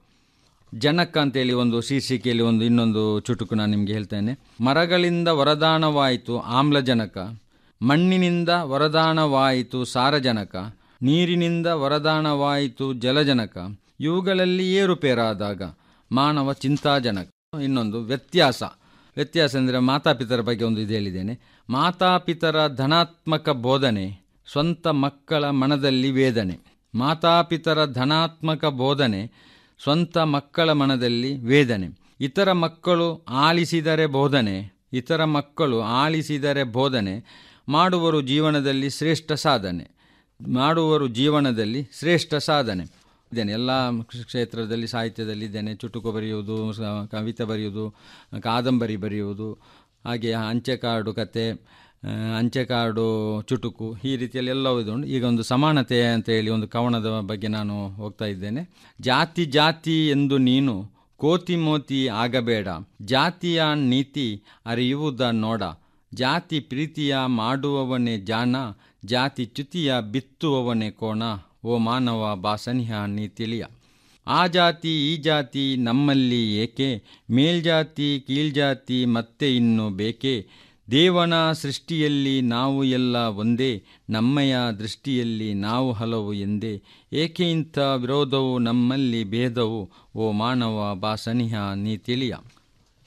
ಜನಕ ಅಂತೇಳಿ ಒಂದು ಶೀರ್ಷಿಕೆಯಲ್ಲಿ ಒಂದು ಇನ್ನೊಂದು ಚುಟುಕು ನಾನು ನಿಮಗೆ ಹೇಳ್ತೇನೆ ಮರಗಳಿಂದ ವರದಾನವಾಯಿತು ಆಮ್ಲಜನಕ ಮಣ್ಣಿನಿಂದ ವರದಾನವಾಯಿತು ಸಾರಜನಕ ನೀರಿನಿಂದ ವರದಾನವಾಯಿತು ಜಲಜನಕ ಇವುಗಳಲ್ಲಿ ಏರುಪೇರಾದಾಗ ಮಾನವ ಚಿಂತಾಜನಕ ಇನ್ನೊಂದು ವ್ಯತ್ಯಾಸ ವ್ಯತ್ಯಾಸ ಅಂದರೆ ಮಾತಾಪಿತರ ಬಗ್ಗೆ ಒಂದು ಇದು ಹೇಳಿದ್ದೇನೆ ಮಾತಾಪಿತರ ಧನಾತ್ಮಕ ಬೋಧನೆ ಸ್ವಂತ ಮಕ್ಕಳ ಮನದಲ್ಲಿ ವೇದನೆ ಮಾತಾಪಿತರ ಧನಾತ್ಮಕ ಬೋಧನೆ ಸ್ವಂತ ಮಕ್ಕಳ ಮನದಲ್ಲಿ ವೇದನೆ ಇತರ ಮಕ್ಕಳು ಆಲಿಸಿದರೆ ಬೋಧನೆ ಇತರ ಮಕ್ಕಳು ಆಲಿಸಿದರೆ ಬೋಧನೆ ಮಾಡುವರು ಜೀವನದಲ್ಲಿ ಶ್ರೇಷ್ಠ ಸಾಧನೆ ಮಾಡುವರು ಜೀವನದಲ್ಲಿ ಶ್ರೇಷ್ಠ ಸಾಧನೆ ಇದ್ದೇನೆ ಎಲ್ಲ ಕ್ಷೇತ್ರದಲ್ಲಿ ಸಾಹಿತ್ಯದಲ್ಲಿ ಇದ್ದೇನೆ ಚುಟುಕು ಬರೆಯುವುದು ಸ- ಕವಿತೆ ಬರೆಯುವುದು ಕಾದಂಬರಿ ಬರೆಯುವುದು ಹಾಗೆ ಅಂಚೆ ಕಾರ್ಡು ಕತೆ ಆ, ಅಂಚೆ ಕಾರ್ಡು ಚುಟುಕು ಈ ರೀತಿಯಲ್ಲಿ ಎಲ್ಲವೂ ಇದು ಉಂಟು ಈಗ ಒಂದು ಸಮಾನತೆ ಅಂತ ಹೇಳಿ ಒಂದು ಕವನದ ಬಗ್ಗೆ ನಾನು ಹೋಗ್ತಾ ಇದ್ದೇನೆ ಜಾತಿ ಜಾತಿ ಎಂದು ನೀನು ಕೋತಿ ಮೋತಿ ಆಗಬೇಡ ಜಾತಿಯ ನೀತಿ ಅರಿಯುವುದ ನೋಡ ಜಾತಿ ಪ್ರೀತಿಯ ಮಾಡುವವನೇ ಜಾನ ಜಾತಿ ಚ್ಯುತಿಯ ಬಿತ್ತುವವನೇ ಕೋಣ ಓ ಮಾನವ ಬಾಸನಿಹ ನೀ ತಿಳಿಯ ಆ ಜಾತಿ ಈ ಜಾತಿ ನಮ್ಮಲ್ಲಿ ಏಕೆ ಮೇಲ್ಜಾತಿ ಕೀಳ್ಜಾತಿ ಮತ್ತೆ ಇನ್ನು ಬೇಕೆ ದೇವನ ಸೃಷ್ಟಿಯಲ್ಲಿ ನಾವು ಎಲ್ಲ ಒಂದೇ ನಮ್ಮಯ ದೃಷ್ಟಿಯಲ್ಲಿ ನಾವು ಹಲವು ಎಂದೇ ಏಕೆ ಇಂಥ ವಿರೋಧವು ನಮ್ಮಲ್ಲಿ ಭೇದವು ಓ ಮಾನವ ಬಾ ಸನಿಹ ನೀ ತಿಳಿಯ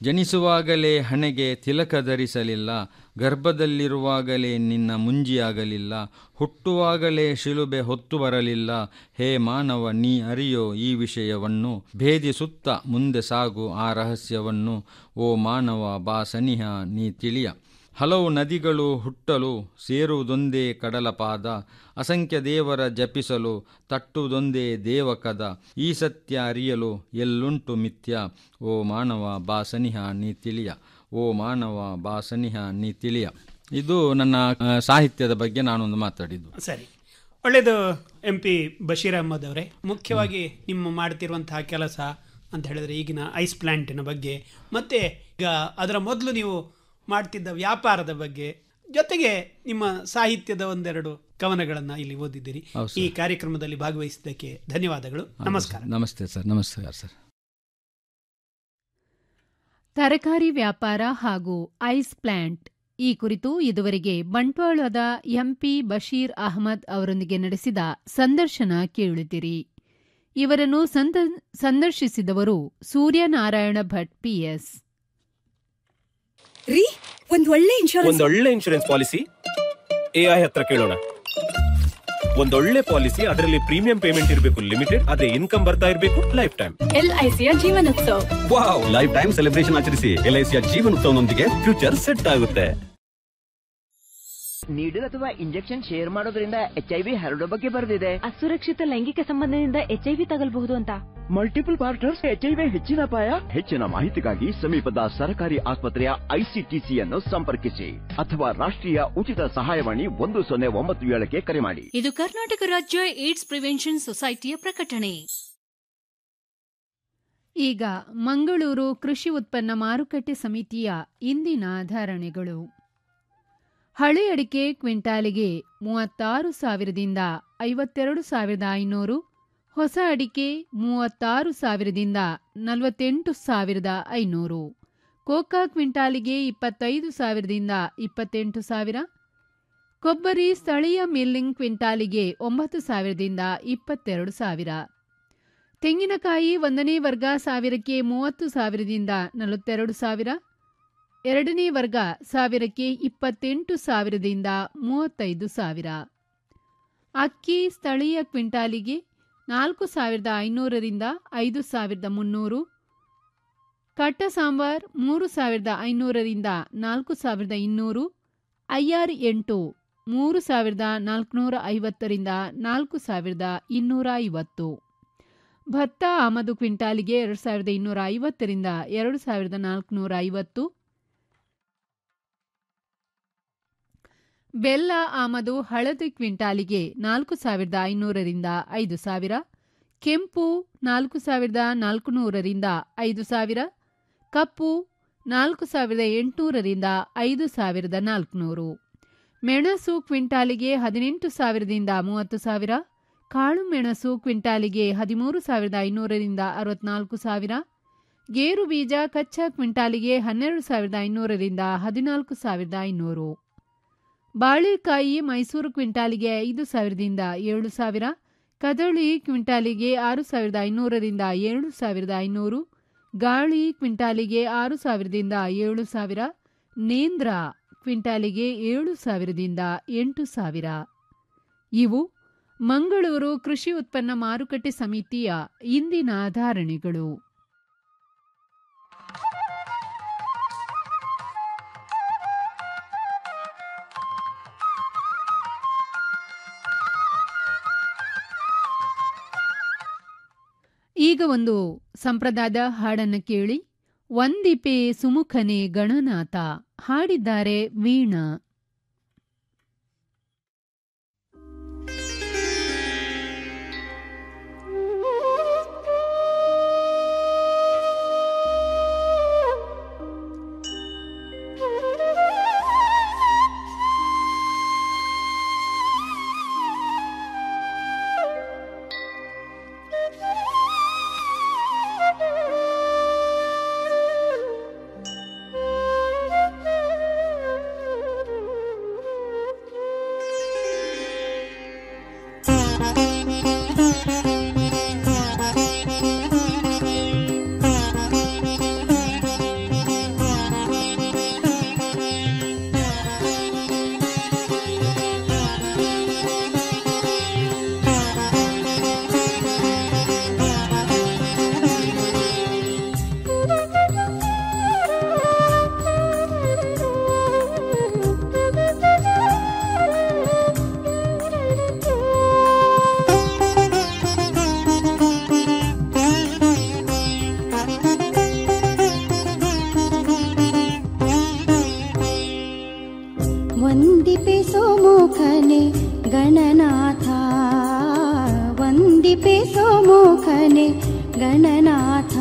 ಜನಿಸುವಾಗಲೇ ಹಣೆಗೆ ತಿಲಕ ಧರಿಸಲಿಲ್ಲ ಗರ್ಭದಲ್ಲಿರುವಾಗಲೇ ನಿನ್ನ ಮುಂಜಿಯಾಗಲಿಲ್ಲ ಹುಟ್ಟುವಾಗಲೇ ಶಿಲುಬೆ ಹೊತ್ತು ಬರಲಿಲ್ಲ ಹೇ ಮಾನವ ನೀ ಅರಿಯೋ ಈ ವಿಷಯವನ್ನು ಭೇದಿಸುತ್ತ ಮುಂದೆ ಸಾಗು ಆ ರಹಸ್ಯವನ್ನು ಓ ಮಾನವ ಬಾ ಸನಿಹ ನೀ ತಿಳಿಯ ಹಲವು ನದಿಗಳು ಹುಟ್ಟಲು ಸೇರುವುದೊಂದೇ ಕಡಲಪಾದ ಅಸಂಖ್ಯ ದೇವರ ಜಪಿಸಲು ತಟ್ಟುವುದೊಂದೇ ದೇವಕದ ಈ ಸತ್ಯ ಅರಿಯಲು ಎಲ್ಲುಂಟು ಮಿಥ್ಯ ಓ ಮಾನವ ಬಾ ಸನಿಹ ನೀ ತಿಳಿಯ ಓ ಮಾನವ ಬಾ ಸನಿಹ ನೀ ತಿಳಿಯ ಇದು ನನ್ನ ಆ, ಸಾಹಿತ್ಯದ ಬಗ್ಗೆ ನಾನೊಂದು ಮಾತಾಡಿದ್ದು ಸರಿ ಒಳ್ಳೆಯದು ಎಂ ಪಿ ಬಶೀರ್ ಅಹಮದ್ ಅವರೇ ಮುಖ್ಯವಾಗಿ ನಿಮ್ಮ ಮಾಡ್ತಿರುವಂತಹ ಕೆಲಸ ಅಂತ ಹೇಳಿದ್ರೆ ಈಗಿನ ಐಸ್ ಪ್ಲಾಂಟಿನ ಬಗ್ಗೆ ಮತ್ತೆ ಈಗ ಅದರ ಮೊದಲು ನೀವು ಮಾಡ್ತಿದ್ದ ವ್ಯಾಪಾರದ ಬಗ್ಗೆ ಜೊತೆಗೆ ನಿಮ್ಮ ಸಾಹಿತ್ಯದ ಒಂದೆರಡು ಕವನಗಳನ್ನು ಇಲ್ಲಿ ಓದಿದ್ದೀರಿ ಹೌದು ಈ ಸರ್. ಕಾರ್ಯಕ್ರಮದಲ್ಲಿ ಭಾಗವಹಿಸಿದ್ದಕ್ಕೆ ಧನ್ಯವಾದಗಳು ನಮಸ್ಕಾರ ನಮಸ್ತೆ ಸರ್ ನಮಸ್ಕಾರ ಸರ್ ತರಕಾರಿ ವ್ಯಾಪಾರ ಹಾಗೂ ಐಸ್ ಪ್ಲಾಂಟ್ ಈ ಕುರಿತು ಇದುವರೆಗೆ ಬಂಟ್ವಾಳದ ಎಂಪಿ ಬಶೀರ್ ಅಹಮದ್ ಅವರೊಂದಿಗೆ ನಡೆಸಿದ ಸಂದರ್ಶನ ಕೇಳುತ್ತಿರಿ ಇವರನ್ನು ಸಂದ- ಸಂದರ್ಶಿಸಿದವರು ಸೂರ್ಯನಾರಾಯಣ ಭಟ್ ಪಿಎಸ್ ರೀ ಒಂದ್ ಒಳ್ಳೆ ಇನ್ಶೂರೆನ್ಸ್ ಒಂದೊಳ್ಳೆ ಇನ್ಶೂರೆನ್ಸ್ ಪಾಲಿಸಿ ಎಐ ಹತ್ರ ಕೇಳೋಣ ಒಂದೊಳ್ಳೆ ಪಾಲಿಸಿ ಅದರಲ್ಲಿ ಪ್ರೀಮಿಯಂ ಪೇಮೆಂಟ್ ಇರಬೇಕು ಲಿಮಿಟೆಡ್ ಅದೇ ಇನ್ಕಮ್ ಬರ್ತಾ ಇರಬೇಕು ಲೈಫ್ ಟೈಮ್ ಎಲ್ಐಸಿಯ Jeevanotsav wow life time celebration ಆಚರಿಸಿ ಎಲ್ಐಸಿಯ ಜೀವನೋತ್ಸವನೊಂದಿಗೆ ಫ್ಯೂಚರ್ ಸೆಟ್ ಆಗುತ್ತೆ ನೀಡಲ್ ಅಥವಾ ಇಂಜೆಕ್ಷನ್ ಶೇರ್ ಮಾಡೋದ್ರಿಂದ ಎಚ್ ಐ ವಿ ಹರಡೋ ಬಗ್ಗೆ ಬರೆದಿದೆ ಅಸುರಕ್ಷಿತ ಲೈಂಗಿಕ ಸಂಬಂಧದಿಂದ ಎಚ್ಐವಿ ತಗಲ್ಬಹುದು ಅಂತ multiple partners H I V ಹೆಚ್ಚಿನ ಅಪಾಯ ಹೆಚ್ಚಿನ ಮಾಹಿತಿಗಾಗಿ ಸಮೀಪದ ಸರ್ಕಾರಿ ಆಸ್ಪತ್ರೆಯ ಐಸಿಟಿಸಿಯನ್ನು ಸಂಪರ್ಕಿಸಿ ಅಥವಾ ರಾಷ್ಟ್ರೀಯ ಉಚಿತ ಸಹಾಯವಾಣಿ ಒಂದು ಸೊನ್ನೆ ಒಂಬತ್ತು ಏಳಕ್ಕೆ ಕರೆ ಮಾಡಿ ಇದು ಕರ್ನಾಟಕ ರಾಜ್ಯ ಏಡ್ಸ್ ಪ್ರಿವೆನ್ಷನ್ ಸೊಸೈಟಿಯ ಪ್ರಕಟಣೆ ಈಗ ಮಂಗಳೂರು ಕೃಷಿ ಉತ್ಪನ್ನ ಮಾರುಕಟ್ಟೆ ಸಮಿತಿಯ ಇಂದಿನ ಧಾರಣೆಗಳು ಹಳೆ ಅಡಿಕೆ ಕ್ವಿಂಟಾಲಿಗೆ ಮೂವತ್ತಾರು ಸಾವಿರದಿಂದ ಐವತ್ತೆರಡು ಸಾವಿರದ ಐನೂರು ಹೊಸ ಅಡಿಕೆ ಮೂವತ್ತಾರು ಸಾವಿರದಿಂದ ನಲವತ್ತೆಂಟು ಸಾವಿರದ ಐನೂರು ಕೋಕಾ ಕ್ವಿಂಟಾಲಿಗೆ ಇಪ್ಪತ್ತೈದು ಸಾವಿರದಿಂದ ಇಪ್ಪತ್ತೆಂಟು ಸಾವಿರ ಕೊಬ್ಬರಿ ಸ್ಥಳೀಯ ಮಿಲ್ಲಿಂಗ್ ಕ್ವಿಂಟಾಲಿಗೆ ಒಂಬತ್ತು ಸಾವಿರದಿಂದ ಇಪ್ಪತ್ತೆರಡು ಸಾವಿರ ತೆಂಗಿನಕಾಯಿ ಒಂದನೇ ವರ್ಗ ಸಾವಿರಕ್ಕೆ ಮೂವತ್ತು ಸಾವಿರದಿಂದ ನಲವತ್ತೆರಡು ಸಾವಿರ ಎರಡನೇ ವರ್ಗ ಸಾವಿರಕ್ಕೆ ಇಪ್ಪತ್ತೆಂಟು ಸಾವಿರದಿಂದ ಮೂವತ್ತೈದು ಸಾವಿರ ಅಕ್ಕಿ ಸ್ಥಳೀಯ ಕ್ವಿಂಟಾಲಿಗೆ ನಾಲ್ಕು ಸಾವಿರದ ಐನೂರರಿಂದ ಐದು ಸಾವಿರದ ಮುನ್ನೂರು ಕಟ್ಟ ಸಾಂಬಾರ್ ಮೂರು ಸಾವಿರದ ಐನೂರರಿಂದ ನಾಲ್ಕು ಸಾವಿರದ ಇನ್ನೂರು ಐಆರ್ ಎಂಟು ಮೂರು ಸಾವಿರದ ನಾಲ್ಕುನೂರ ಐವತ್ತರಿಂದ ನಾಲ್ಕು ಸಾವಿರದ ಇನ್ನೂರ ಐವತ್ತು ಭತ್ತ ಆಮದು ಕ್ವಿಂಟಾಲಿಗೆ ಎರಡು ಸಾವಿರದ ಇನ್ನೂರ ಐವತ್ತರಿಂದ ಎರಡು ಸಾವಿರದ ನಾಲ್ಕುನೂರ ಐವತ್ತು ಬೆಲ್ಲ ಆಮದು ಹಳದಿ ಕ್ವಿಂಟಾಲಿಗೆ ನಾಲ್ಕು ಸಾವಿರದ ಐನೂರರಿಂದ ಐದು ಸಾವಿರ ಕೆಂಪು ನಾಲ್ಕು ಸಾವಿರದ ನಾಲ್ಕುನೂರರಿಂದ ಐದು ಸಾವಿರ ಕಪ್ಪು ನಾಲ್ಕು ಸಾವಿರದ ಎಂಟುನೂರರಿಂದ ಐದು ಸಾವಿರದ ನಾಲ್ಕುನೂರು ಮೆಣಸು ಕ್ವಿಂಟಾಲಿಗೆ ಹದಿನೆಂಟು ಸಾವಿರದಿಂದ ಮೂವತ್ತು ಸಾವಿರ ಕಾಳು ಮೆಣಸು ಕ್ವಿಂಟಾಲಿಗೆ ಹದಿಮೂರು ಸಾವಿರದ ಐನೂರರಿಂದ ಅರವತ್ನಾಲ್ಕು ಸಾವಿರ ಗೇರು ಬೀಜ ಕಚ್ಚಾ ಕ್ವಿಂಟಾಲಿಗೆ ಹನ್ನೆರಡು ಸಾವಿರದ ಐನೂರರಿಂದ ಹದಿನಾಲ್ಕು ಸಾವಿರದ ಐನೂರು ಬಾಳೆಕಾಯಿ ಮೈಸೂರು ಕ್ವಿಂಟಾಲಿಗೆ ಐದು ಸಾವಿರದಿಂದ ಏಳು ಸಾವಿರ ಕದಳಿ ಕ್ವಿಂಟಾಲಿಗೆ ಆರು ಸಾವಿರದ ಐನೂರರಿಂದ ಏಳು ಸಾವಿರದ ಐನೂರು ಗಾಳಿ ಕ್ವಿಂಟಾಲಿಗೆ ಆರು ಸಾವಿರದಿಂದ ಏಳು ಸಾವಿರ ನೇಂದ್ರ ಕ್ವಿಂಟಾಲಿಗೆ ಏಳು ಸಾವಿರದಿಂದ ಎಂಟು ಸಾವಿರ ಇವು ಮಂಗಳೂರು ಕೃಷಿ ಉತ್ಪನ್ನ ಮಾರುಕಟ್ಟೆ ಸಮಿತಿಯ ಇಂದಿನ ಧಾರಣೆಗಳು ಈಗ ಒಂದು ಸಂಪ್ರದಾಯದ ಹಾಡನ್ನು ಕೇಳಿ ವಂದಿಪೆ ಸುಮುಖನೆ ಗಣನಾಥ ಹಾಡಿದ್ದಾರೆ ವೀಣಾ Thank you. गणनाथ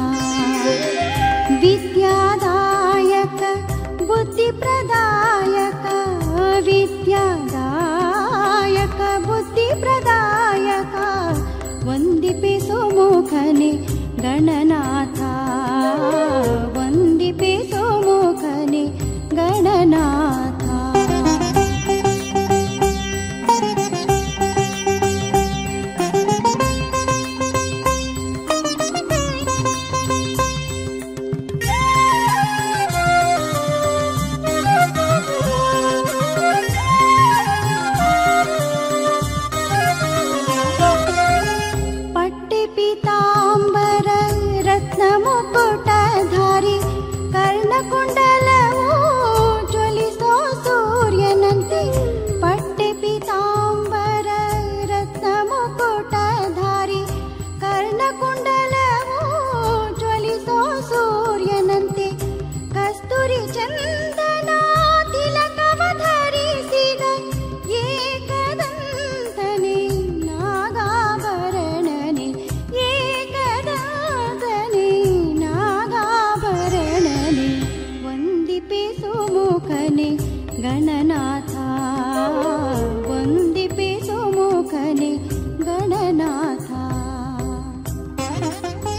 विद्यादायक बुद्धिप्रदायक विद्यादायक बुद्धिप्रदायक वन्दिपे सुमुखने गणनाथ वन्दिपे सुमुखने गणनाथ पट्टिपीताम्बर रत्नमुकुटधारि कर्णकुण्डलवो ज्वलिसो सूर्यनन्ति पट्टिपीताम्बर रत्नमुकुटधारि कर्णकुण्डलवो ज्वलिसो सूर्य